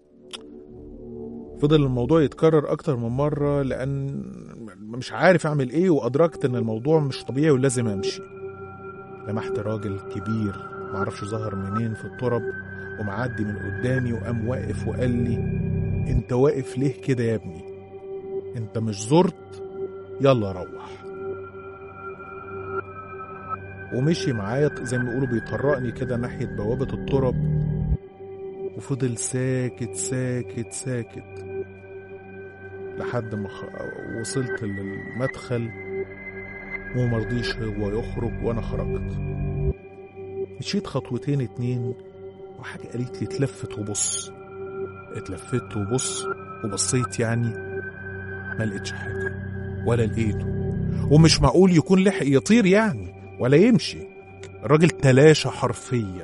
فضل الموضوع يتكرر أكتر من مرة لأن مش عارف أعمل إيه وأدركت إن الموضوع مش طبيعي ولازم أمشي لمحت راجل كبير معرفش ظهر منين في الترب ومعدي من قدامي وقام واقف وقال لي انت واقف ليه كده يا ابني انت مش زرت يلا روح ومشي معايا زي ما بيقولوا بيطرقني كده ناحية بوابة الترب وفضل ساكت ساكت ساكت لحد ما خ... وصلت للمدخل ومرضيش هو يخرج وانا خرجت مشيت خطوتين اتنين وحاجة قالت لي اتلفت وبص اتلفت وبص وبصيت يعني ما لقيتش حاجة ولا لقيته ومش معقول يكون لحق يطير يعني ولا يمشي الراجل تلاشى حرفيا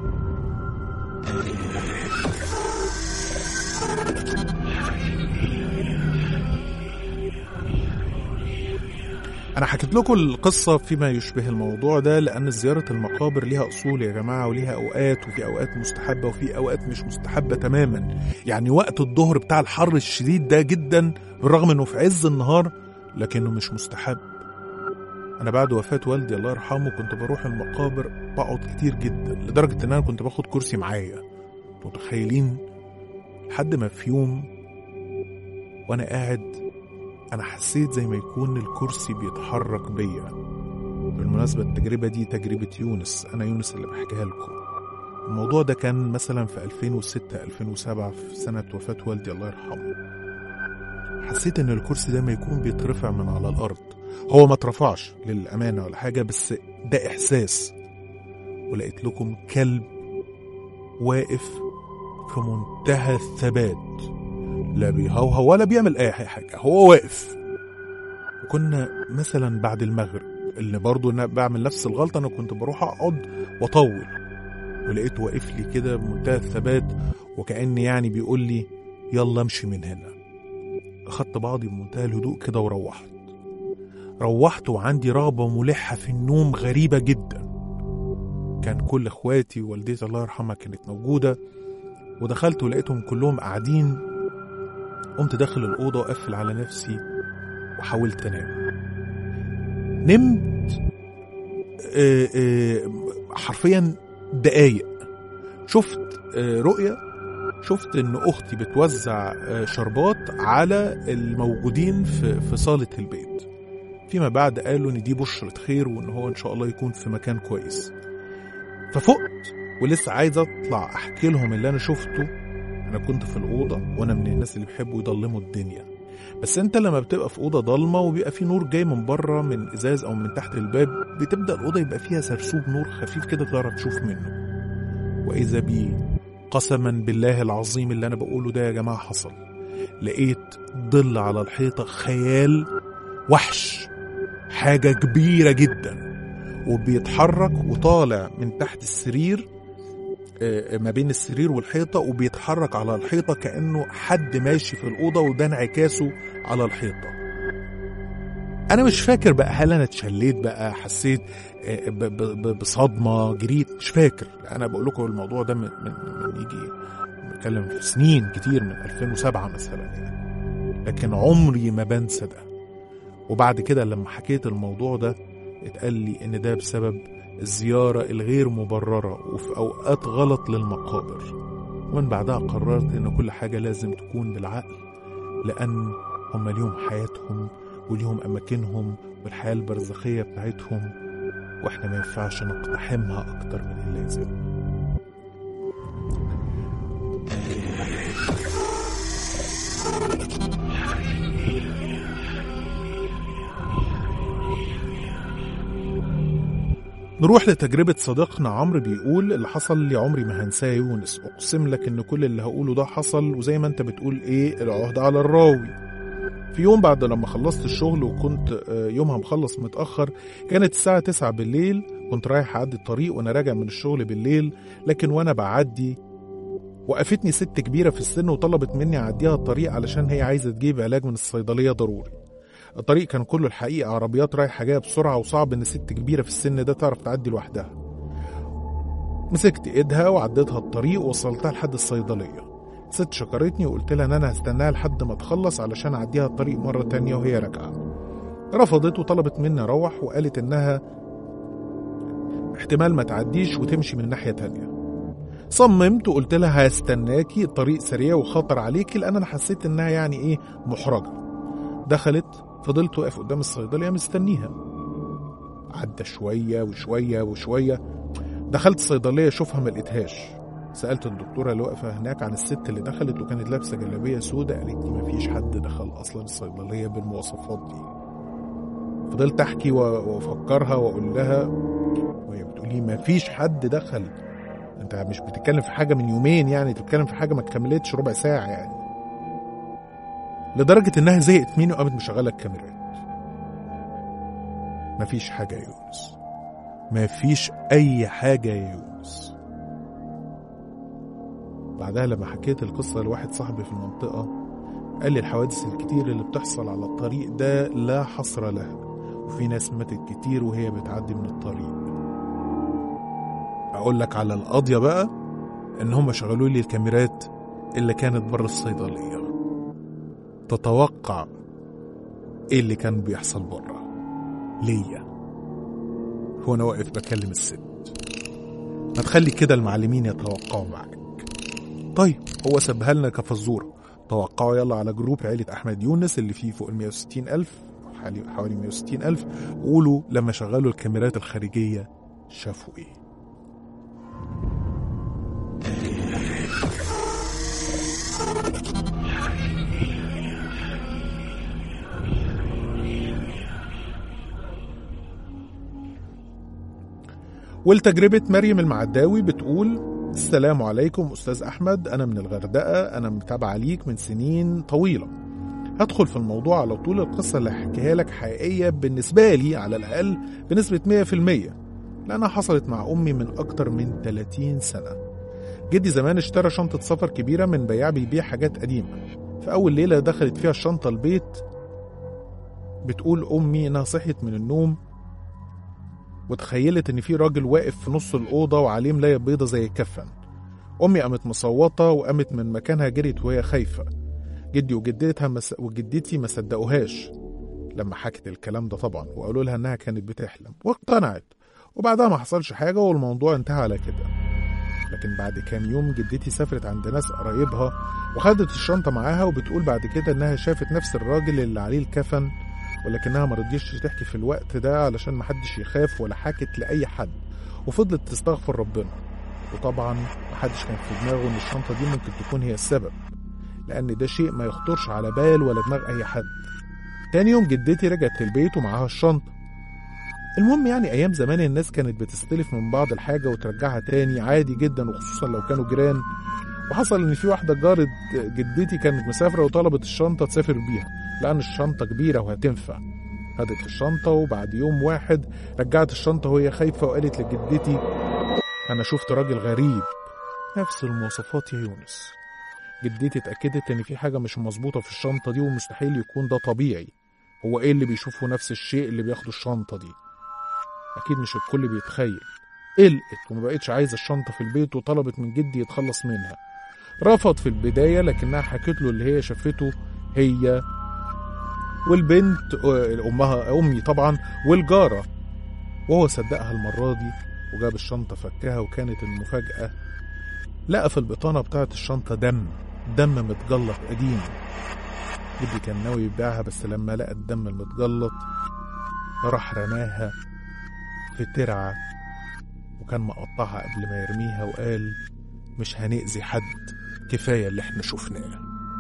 أنا حكيت لكم القصة فيما يشبه الموضوع ده لأن زيارة المقابر ليها أصول يا جماعة وليها أوقات وفي أوقات مستحبة وفي أوقات مش مستحبة تماما يعني وقت الظهر بتاع الحر الشديد ده جدا بالرغم إنه في عز النهار لكنه مش مستحب أنا بعد وفاة والدي الله يرحمه كنت بروح المقابر بقعد كتير جدا لدرجة إن أنا كنت باخد كرسي معايا متخيلين لحد ما في يوم وأنا قاعد أنا حسيت زي ما يكون الكرسي بيتحرك بيا بالمناسبة التجربة دي تجربة يونس أنا يونس اللي بحكيها لكم الموضوع ده كان مثلا في 2006 2007 في سنة وفاة والدي الله يرحمه حسيت إن الكرسي ده ما يكون بيترفع من على الأرض هو ما اترفعش للأمانة ولا حاجة بس ده إحساس ولقيت لكم كلب واقف في منتهى الثبات لا بيهوهو ولا بيعمل اي حاجه هو واقف وكنا مثلا بعد المغرب اللي برضه انا بعمل نفس الغلطه انا كنت بروح اقعد واطول ولقيته واقف لي كده بمنتهى الثبات وكأن يعني بيقول لي يلا امشي من هنا اخدت بعضي بمنتهى الهدوء كده وروحت روحت وعندي رغبة ملحة في النوم غريبة جدا كان كل اخواتي ووالدتي الله يرحمها كانت موجودة ودخلت ولقيتهم كلهم قاعدين قمت داخل الأوضة وقفل على نفسي وحاولت أنام نمت آه، آه، حرفيا دقايق شفت آه، رؤية شفت ان اختي بتوزع آه، شربات على الموجودين في في صالة البيت فيما بعد قالوا ان دي بشرة خير وان هو ان شاء الله يكون في مكان كويس ففقت ولسه عايز اطلع احكي لهم اللي انا شفته انا كنت في الاوضه وانا من الناس اللي بيحبوا يضلموا الدنيا بس انت لما بتبقى في اوضه ضلمه وبيبقى في نور جاي من بره من ازاز او من تحت الباب بتبدا الاوضه يبقى فيها سرسوب نور خفيف كده تعرف تشوف منه واذا بي قسما بالله العظيم اللي انا بقوله ده يا جماعه حصل لقيت ظل على الحيطه خيال وحش حاجه كبيره جدا وبيتحرك وطالع من تحت السرير آه، ما بين السرير والحيطة وبيتحرك على الحيطة كأنه حد ماشي في الأوضة وده انعكاسه على الحيطة أنا مش فاكر بقى هل أنا اتشليت بقى حسيت آه، ب- ب- ب- بصدمة جريت مش فاكر أنا بقول لكم الموضوع ده من, من, من يجي بتكلم في سنين كتير من 2007 مثلا يعني لكن عمري ما بنسى ده وبعد كده لما حكيت الموضوع ده اتقال لي ان ده بسبب الزيارة الغير مبررة وفي أوقات غلط للمقابر ومن بعدها قررت إن كل حاجة لازم تكون بالعقل لأن هم ليهم حياتهم وليهم أماكنهم والحياة البرزخية بتاعتهم وإحنا ما ينفعش نقتحمها أكتر من اللازم نروح لتجربة صديقنا عمرو بيقول اللي حصل لي عمري ما هنساه يا يونس أقسم لك إن كل اللي هقوله ده حصل وزي ما أنت بتقول إيه العهد على الراوي في يوم بعد لما خلصت الشغل وكنت آه، يومها مخلص متأخر كانت الساعة 9 بالليل كنت رايح أعدي الطريق وأنا راجع من الشغل بالليل لكن وأنا بعدي وقفتني ست كبيرة في السن وطلبت مني أعديها الطريق علشان هي عايزة تجيب علاج من الصيدلية ضروري الطريق كان كله الحقيقة عربيات رايحة جاية بسرعة وصعب إن ست كبيرة في السن ده تعرف تعدي لوحدها مسكت إيدها وعديتها الطريق ووصلتها لحد الصيدلية ست شكرتني وقلت لها إن أنا هستناها لحد ما تخلص علشان أعديها الطريق مرة تانية وهي راجعة رفضت وطلبت مني أروح وقالت إنها احتمال ما تعديش وتمشي من ناحية تانية صممت وقلت لها هستناكي الطريق سريع وخطر عليكي لأن أنا حسيت إنها يعني إيه محرجة دخلت فضلت واقف قدام الصيدلية مستنيها عدى شوية وشوية وشوية دخلت الصيدلية اشوفها ما لقيتهاش سألت الدكتورة اللي واقفة هناك عن الست اللي دخلت وكانت لابسة جلابية سودة قالت لي مفيش حد دخل أصلا الصيدلية بالمواصفات دي فضلت أحكي و- وأفكرها وأقول لها وهي بتقول لي مفيش حد دخل أنت مش بتتكلم في حاجة من يومين يعني أنت بتتكلم في حاجة ما كملتش ربع ساعة يعني لدرجة إنها زهقت مني وقامت مشغلة الكاميرات مفيش حاجة يا يونس مفيش أي حاجة يا يونس بعدها لما حكيت القصة لواحد صاحبي في المنطقة قال لي الحوادث الكتير اللي بتحصل على الطريق ده لا حصر لها وفي ناس ماتت كتير وهي بتعدي من الطريق أقول لك على القضية بقى إن هم شغلوا لي الكاميرات اللي كانت بره الصيدلية تتوقع ايه اللي كان بيحصل بره ليا وانا واقف بكلم الست ما تخلي كده المعلمين يتوقعوا معاك طيب هو سابها لنا كفزوره توقعوا يلا على جروب عيلة أحمد يونس اللي فيه فوق ال 160 ألف حوالي حوالي 160 ألف وقولوا لما شغلوا الكاميرات الخارجية شافوا إيه ولتجربة مريم المعداوي بتقول السلام عليكم أستاذ أحمد أنا من الغردقة أنا متابعة ليك من سنين طويلة هدخل في الموضوع على طول القصة اللي هحكيها لك حقيقية بالنسبة لي على الأقل بنسبة 100% لأنها حصلت مع أمي من أكتر من 30 سنة جدي زمان اشترى شنطة سفر كبيرة من بياع بيبيع حاجات قديمة في أول ليلة دخلت فيها الشنطة البيت بتقول أمي إنها صحيت من النوم وتخيلت ان في راجل واقف في نص الاوضه وعليه ملايه بيضه زي الكفن امي قامت مصوته وقامت من مكانها جريت وهي خايفه جدي وجدتها مس... وجدتي ما صدقوهاش لما حكت الكلام ده طبعا وقالوا لها انها كانت بتحلم واقتنعت وبعدها ما حصلش حاجه والموضوع انتهى على كده لكن بعد كام يوم جدتي سافرت عند ناس قرايبها وخدت الشنطه معاها وبتقول بعد كده انها شافت نفس الراجل اللي عليه الكفن ولكنها ما رضيتش تحكي في الوقت ده علشان محدش يخاف ولا حكت لأي حد وفضلت تستغفر ربنا وطبعا محدش كان في دماغه ان الشنطة دي ممكن تكون هي السبب لأن ده شيء ما يخطرش على بال ولا دماغ أي حد تاني يوم جدتي رجعت البيت ومعاها الشنطة المهم يعني أيام زمان الناس كانت بتستلف من بعض الحاجة وترجعها تاني عادي جدا وخصوصا لو كانوا جيران وحصل إن في واحدة جارة جدتي كانت مسافرة وطلبت الشنطة تسافر بيها لأن الشنطة كبيرة وهتنفع خدت الشنطة وبعد يوم واحد رجعت الشنطة وهي خايفة وقالت لجدتي أنا شفت راجل غريب نفس المواصفات يا يونس جدتي اتأكدت إن في حاجة مش مظبوطة في الشنطة دي ومستحيل يكون ده طبيعي هو إيه اللي بيشوفه نفس الشيء اللي بياخده الشنطة دي أكيد مش الكل بيتخيل قلقت وما بقتش عايزة الشنطة في البيت وطلبت من جدي يتخلص منها رفض في البداية لكنها حكت له اللي هي شافته هي والبنت آه، أمها أمي طبعا والجارة وهو صدقها المرة دي وجاب الشنطة فكها وكانت المفاجأة لقى في البطانة بتاعة الشنطة دم دم متجلط قديم جدي كان ناوي يبيعها بس لما لقى الدم المتجلط راح رماها في ترعة وكان مقطعها قبل ما يرميها وقال مش هنأذي حد كفاية اللي احنا شفناه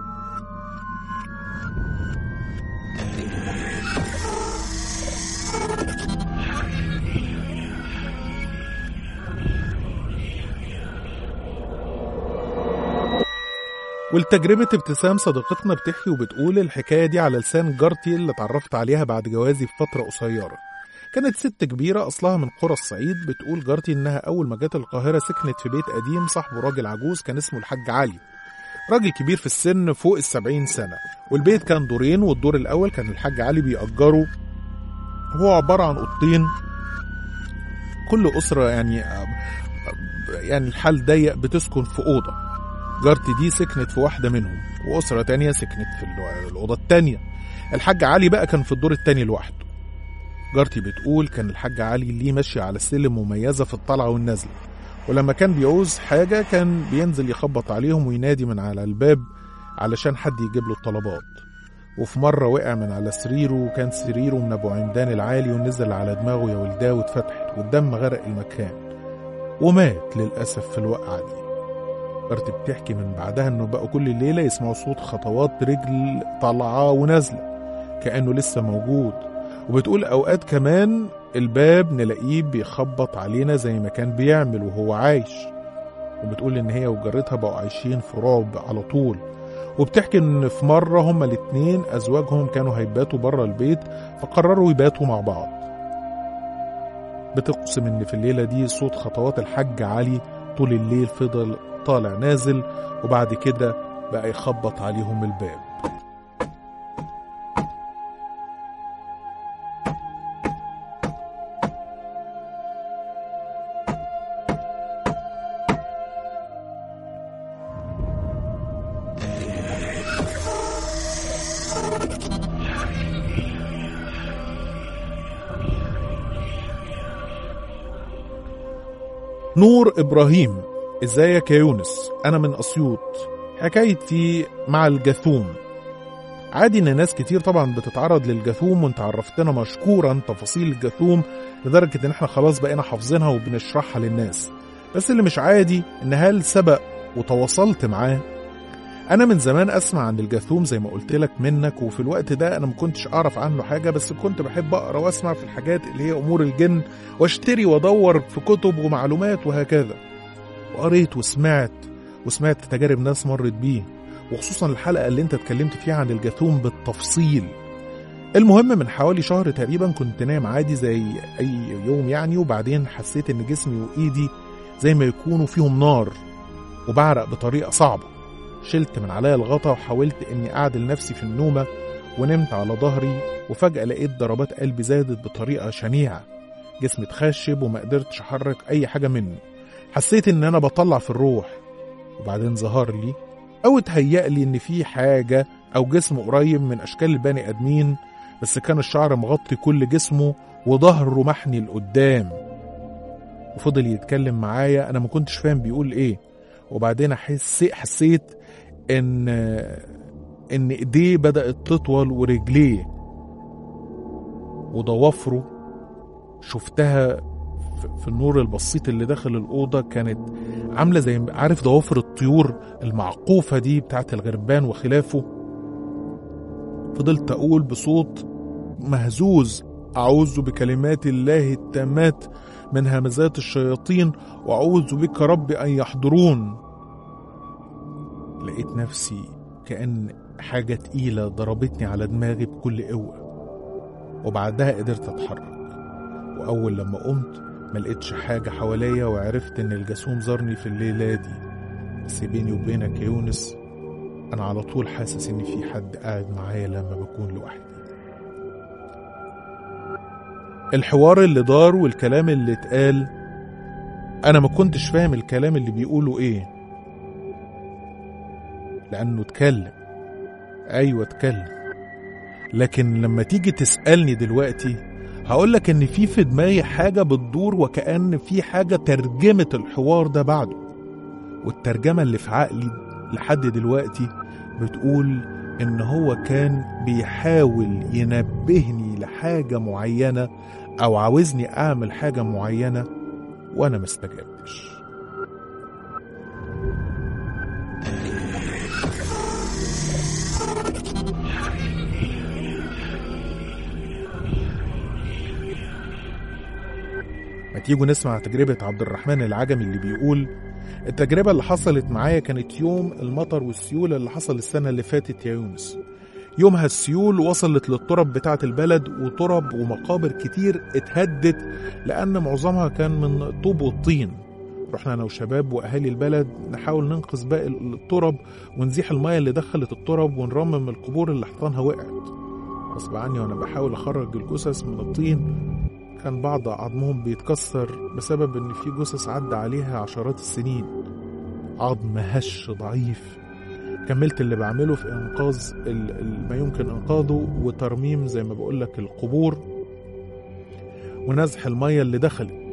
والتجربة ابتسام صديقتنا بتحكي وبتقول الحكاية دي على لسان جارتي اللي اتعرفت عليها بعد جوازي بفترة قصيرة كانت ست كبيرة أصلها من قرى الصعيد بتقول جارتي إنها أول ما جت القاهرة سكنت في بيت قديم صاحبه راجل عجوز كان اسمه الحاج علي راجل كبير في السن فوق السبعين سنة والبيت كان دورين والدور الأول كان الحاج علي بيأجره هو عبارة عن أوضتين كل أسرة يعني يعني الحال ضيق بتسكن في أوضة جارتي دي سكنت في واحدة منهم وأسرة تانية سكنت في الو- الأوضة التانية الحاج علي بقى كان في الدور التاني لوحده جارتي بتقول كان الحاج علي ليه ماشية على السلم مميزة في الطلعة والنزلة ولما كان بيعوز حاجة كان بينزل يخبط عليهم وينادي من على الباب علشان حد يجيب له الطلبات وفي مرة وقع من على سريره وكان سريره من أبو عمدان العالي ونزل على دماغه يا ولداه واتفتحت والدم غرق المكان ومات للأسف في الوقعة دي جارتي بتحكي من بعدها إنه بقوا كل ليلة يسمعوا صوت خطوات رجل طالعة ونازلة كأنه لسه موجود وبتقول أوقات كمان الباب نلاقيه بيخبط علينا زي ما كان بيعمل وهو عايش وبتقول إن هي وجارتها بقوا عايشين في رعب على طول وبتحكي إن في مرة هما الاتنين أزواجهم كانوا هيباتوا بره البيت فقرروا يباتوا مع بعض بتقسم إن في الليلة دي صوت خطوات الحاج علي طول الليل فضل طالع نازل وبعد كده بقى يخبط عليهم الباب نور إبراهيم ازيك يا يونس أنا من أسيوط حكايتي مع الجاثوم عادي إن ناس كتير طبعا بتتعرض للجاثوم وانت عرفتنا مشكورا تفاصيل الجاثوم لدرجة إن احنا خلاص بقينا حافظينها وبنشرحها للناس بس اللي مش عادي إن هل سبق وتواصلت معاه أنا من زمان أسمع عن الجاثوم زي ما قلت لك منك وفي الوقت ده أنا ما كنتش أعرف عنه حاجة بس كنت بحب أقرأ وأسمع في الحاجات اللي هي أمور الجن واشتري وادور في كتب ومعلومات وهكذا وقريت وسمعت وسمعت تجارب ناس مرت بيه وخصوصا الحلقة اللي انت اتكلمت فيها عن الجاثوم بالتفصيل المهم من حوالي شهر تقريبا كنت نايم عادي زي اي يوم يعني وبعدين حسيت ان جسمي وايدي زي ما يكونوا فيهم نار وبعرق بطريقة صعبة شلت من عليا الغطا وحاولت اني اعدل نفسي في النومة ونمت على ظهري وفجأة لقيت ضربات قلبي زادت بطريقة شنيعة جسمي اتخشب وما قدرتش احرك اي حاجة مني حسيت ان انا بطلع في الروح وبعدين ظهر لي او اتهيأ لي ان في حاجة او جسم قريب من اشكال البني ادمين بس كان الشعر مغطي كل جسمه وظهره محني لقدام وفضل يتكلم معايا انا ما كنتش فاهم بيقول ايه وبعدين احس حسيت ان ان ايديه بدأت تطول ورجليه وضوافره شفتها في- في النور البسيط اللي داخل الأوضة كانت عاملة زي عارف ضوافر الطيور المعقوفة دي بتاعت الغربان وخلافه فضلت أقول بصوت مهزوز أعوذ بكلمات الله التامات من همزات الشياطين وأعوذ بك رب أن يحضرون لقيت نفسي كأن حاجة تقيلة ضربتني على دماغي بكل قوة وبعدها قدرت أتحرك وأول لما قمت ما لقيتش حاجة حواليا وعرفت إن الجاسوم زارني في الليلة دي بس بيني وبينك يا يونس أنا على طول حاسس إن في حد قاعد معايا لما بكون لوحدي الحوار اللي دار والكلام اللي اتقال أنا ما كنتش فاهم الكلام اللي بيقوله إيه لأنه اتكلم أيوة اتكلم لكن لما تيجي تسألني دلوقتي هقولك إن في في دماغي حاجة بتدور وكأن في حاجة ترجمت الحوار ده بعده والترجمة اللي في عقلي لحد دلوقتي بتقول إن هو كان بيحاول ينبهني لحاجة معينة أو عاوزني أعمل حاجة معينة وأنا مستجبتش ما تيجوا نسمع تجربة عبد الرحمن العجمي اللي بيقول التجربة اللي حصلت معايا كانت يوم المطر والسيول اللي حصل السنة اللي فاتت يا يونس يومها السيول وصلت للترب بتاعة البلد وترب ومقابر كتير اتهدت لأن معظمها كان من الطوب والطين رحنا أنا وشباب وأهالي البلد نحاول ننقذ باقي الترب ونزيح المية اللي دخلت الترب ونرمم القبور اللي حيطانها وقعت غصب عني وأنا بحاول أخرج الجثث من الطين كان بعض عظمهم بيتكسر بسبب إن في جثث عدى عليها عشرات السنين عظم هش ضعيف كملت اللي بعمله في إنقاذ ال- ال- ما يمكن إنقاذه وترميم زي ما بقولك القبور ونزح المية اللي دخلت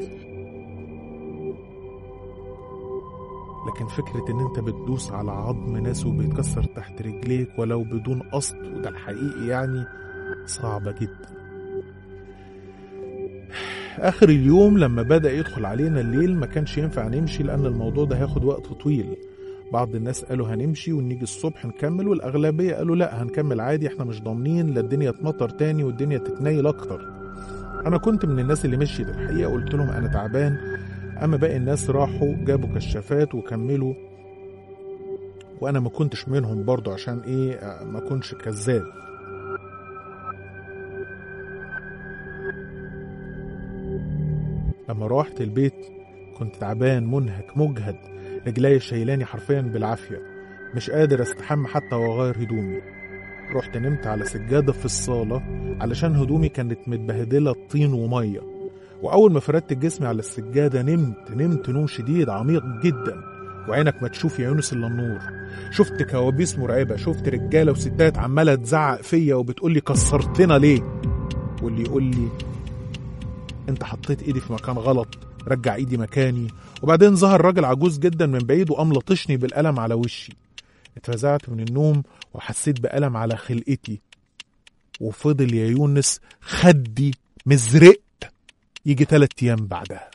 لكن فكرة إن أنت بتدوس على عظم ناس وبيتكسر تحت رجليك ولو بدون قصد وده الحقيقي يعني صعبة جدا آخر اليوم لما بدأ يدخل علينا الليل ما كانش ينفع نمشي لأن الموضوع ده هياخد وقت طويل بعض الناس قالوا هنمشي ونيجي الصبح نكمل والأغلبية قالوا لا هنكمل عادي احنا مش ضامنين لا الدنيا تمطر تاني والدنيا تتنيل أكتر أنا كنت من الناس اللي مشيت الحقيقة قلت لهم أنا تعبان أما باقي الناس راحوا جابوا كشافات وكملوا وأنا ما كنتش منهم برضو عشان إيه آه، ما كنش كذاب لما روحت البيت كنت تعبان منهك مجهد رجلي شايلاني حرفيا بالعافية مش قادر استحمى حتى واغير هدومي رحت نمت على سجادة في الصالة علشان هدومي كانت متبهدلة طين ومية وأول ما فردت جسمي على السجادة نمت نمت نوم شديد عميق جدا وعينك ما تشوف يا يونس إلا النور شفت كوابيس مرعبة شفت رجالة وستات عمالة تزعق فيا وبتقولي كسرتنا ليه واللي يقول لي انت حطيت ايدي في مكان غلط رجع ايدي مكاني وبعدين ظهر راجل عجوز جدا من بعيد وقام لطشني بالقلم على وشي اتفزعت من النوم وحسيت بألم على خلقتي وفضل يا يونس خدي مزرق يجي تلات ايام بعدها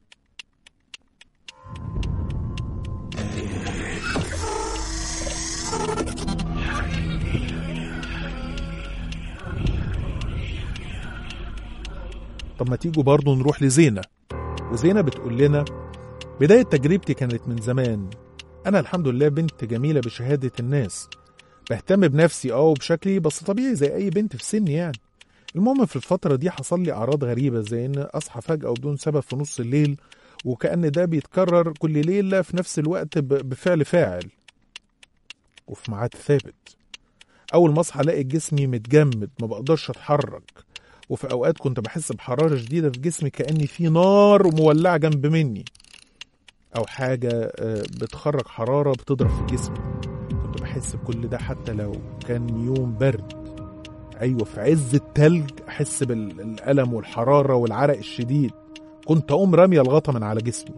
طب ما تيجوا برضه نروح لزينة وزينة بتقول لنا بداية تجربتي كانت من زمان أنا الحمد لله بنت جميلة بشهادة الناس بهتم بنفسي اه وبشكلي بس طبيعي زي أي بنت في سني يعني المهم في الفترة دي حصل لي أعراض غريبة زي إن أصحى فجأة وبدون سبب في نص الليل وكأن ده بيتكرر كل ليلة في نفس الوقت ب- بفعل فاعل وفي ميعاد ثابت أول ما أصحى ألاقي جسمي متجمد ما بقدرش أتحرك وفي أوقات كنت بحس بحرارة شديدة في جسمي كأني في نار مولعة جنب مني أو حاجة آه، بتخرج حرارة بتضرب في جسمي كنت بحس بكل ده حتى لو كان يوم برد أيوة في عز التلج أحس بالألم والحرارة والعرق الشديد كنت أقوم رامية الغطا من على جسمي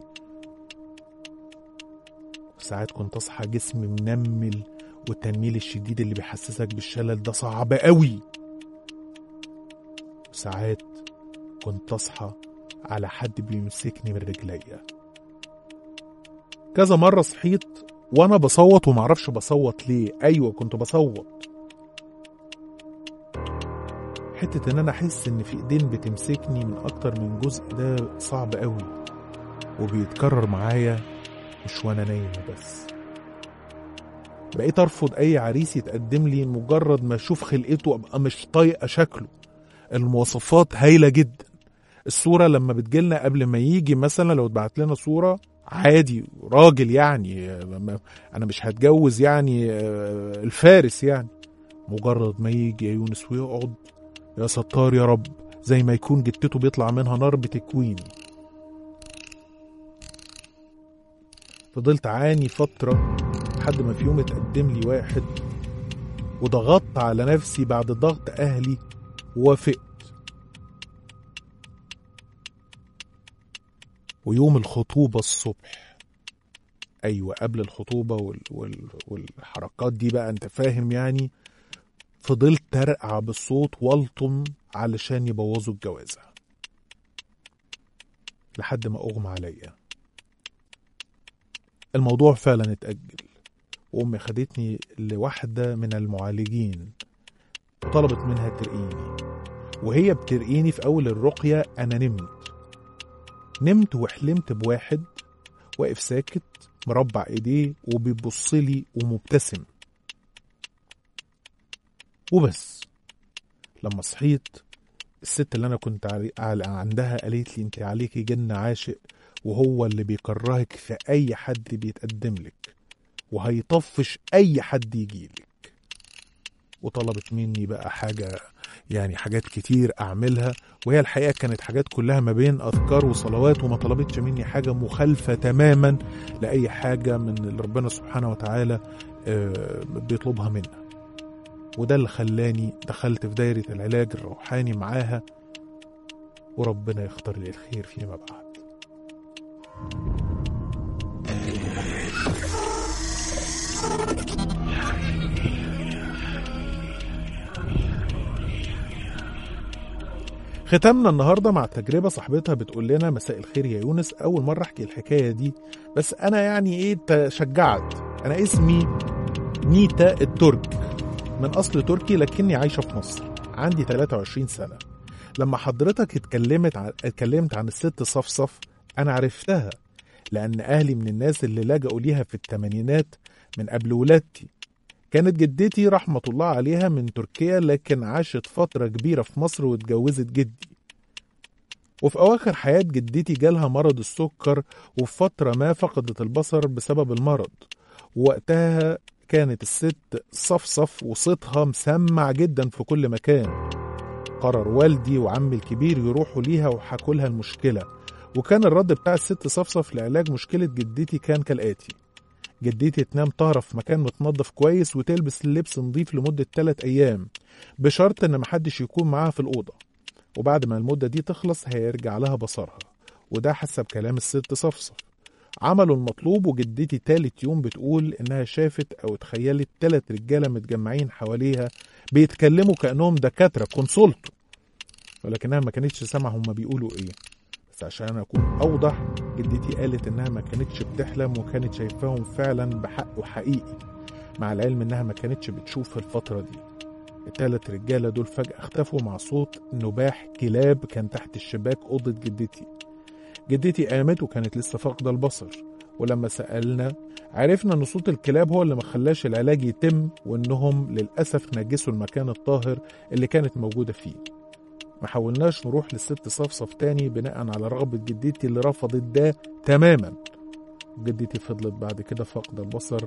وساعات كنت أصحى جسمي منمل والتنميل الشديد اللي بيحسسك بالشلل ده صعب قوي ساعات كنت أصحى على حد بيمسكني من رجليا كذا مرة صحيت وأنا بصوت ومعرفش بصوت ليه أيوة كنت بصوت حتة إن أنا أحس إن في إيدين بتمسكني من أكتر من جزء ده صعب قوي وبيتكرر معايا مش وأنا نايمة بس بقيت أرفض أي عريس يتقدم لي مجرد ما أشوف خلقته أبقى مش طايقة شكله المواصفات هايلة جدا الصورة لما بتجيلنا قبل ما يجي مثلا لو اتبعت لنا صورة عادي راجل يعني أنا مش هتجوز يعني الفارس يعني مجرد ما يجي يا يونس ويقعد يا ستار يا رب زي ما يكون جتته بيطلع منها نار بتكويني فضلت عاني فترة لحد ما في يوم اتقدم لي واحد وضغطت على نفسي بعد ضغط أهلي ووافقت ويوم الخطوبة الصبح أيوة قبل الخطوبة وال... وال... والحركات دي بقى أنت فاهم يعني فضلت ترقع بالصوت والطم علشان يبوظوا الجوازة لحد ما أغمى عليا الموضوع فعلا اتأجل وأمي خدتني لواحدة من المعالجين وطلبت منها ترقيني وهي بترقيني في أول الرقية أنا نمت نمت وحلمت بواحد واقف ساكت مربع ايديه وبيبص لي ومبتسم وبس لما صحيت الست اللي انا كنت علي... على- عندها قالت لي انت عليكي جن عاشق وهو اللي بيكرهك في اي حد بيتقدم لك وهيطفش اي حد يجيلك وطلبت مني بقى حاجة يعني حاجات كتير اعملها وهي الحقيقة كانت حاجات كلها ما بين اذكار وصلوات وما طلبتش مني حاجة مخالفة تماما لاي حاجة من اللي ربنا سبحانه وتعالى آه، بيطلبها منا وده اللي خلاني دخلت في دايرة العلاج الروحاني معاها وربنا يختار لي الخير فيما بعد ختمنا النهارده مع تجربه صاحبتها بتقول لنا مساء الخير يا يونس اول مره احكي الحكايه دي بس انا يعني ايه تشجعت انا اسمي نيتا الترك من اصل تركي لكني عايشه في مصر عندي 23 سنه لما حضرتك اتكلمت عن اتكلمت عن الست صفصف انا عرفتها لان اهلي من الناس اللي لجأوا ليها في الثمانينات من قبل ولادتي كانت جدتي رحمة الله عليها من تركيا لكن عاشت فترة كبيرة في مصر واتجوزت جدي وفي أواخر حياة جدتي جالها مرض السكر وفي فترة ما فقدت البصر بسبب المرض ووقتها كانت الست صفصف وصوتها مسمع جدا في كل مكان قرر والدي وعمي الكبير يروحوا ليها وحكوا لها المشكلة وكان الرد بتاع الست صفصف لعلاج مشكلة جدتي كان كالآتي جدتي تنام طاهرة في مكان متنظف كويس وتلبس لبس نظيف لمدة 3 أيام بشرط إن محدش يكون معاها في الأوضة وبعد ما المدة دي تخلص هيرجع لها بصرها وده حسب كلام الست صفصف عملوا المطلوب وجدتي تالت يوم بتقول إنها شافت أو اتخيلت تلات رجالة متجمعين حواليها بيتكلموا كأنهم دكاترة كونسولتو ولكنها ما كانتش سامعة هما بيقولوا إيه بس عشان أكون أوضح جدتي قالت إنها ما كانتش بتحلم وكانت شايفاهم فعلا بحق وحقيقي مع العلم إنها ما كانتش بتشوف الفترة دي التلات رجالة دول فجأة اختفوا مع صوت نباح كلاب كان تحت الشباك أوضة جدتي جدتي قامت وكانت لسه فاقدة البصر ولما سألنا عرفنا إن صوت الكلاب هو اللي ما خلاش العلاج يتم وإنهم للأسف نجسوا المكان الطاهر اللي كانت موجودة فيه ما حاولناش نروح للست صفصف تاني بناء على رغبة جدتي اللي رفضت ده تماما جدتي فضلت بعد كده فاقدة البصر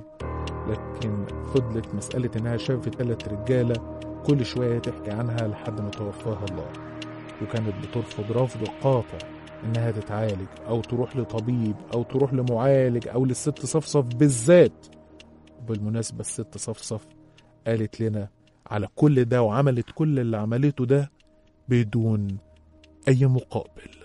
لكن فضلت مسألة إنها شافت تلات رجالة كل شوية تحكي عنها لحد ما توفاها الله وكانت بترفض رفض قاطع إنها تتعالج أو تروح لطبيب أو تروح لمعالج أو للست صفصف بالذات بالمناسبة الست صفصف قالت لنا على كل ده وعملت كل اللي عملته ده بدون أي مقابل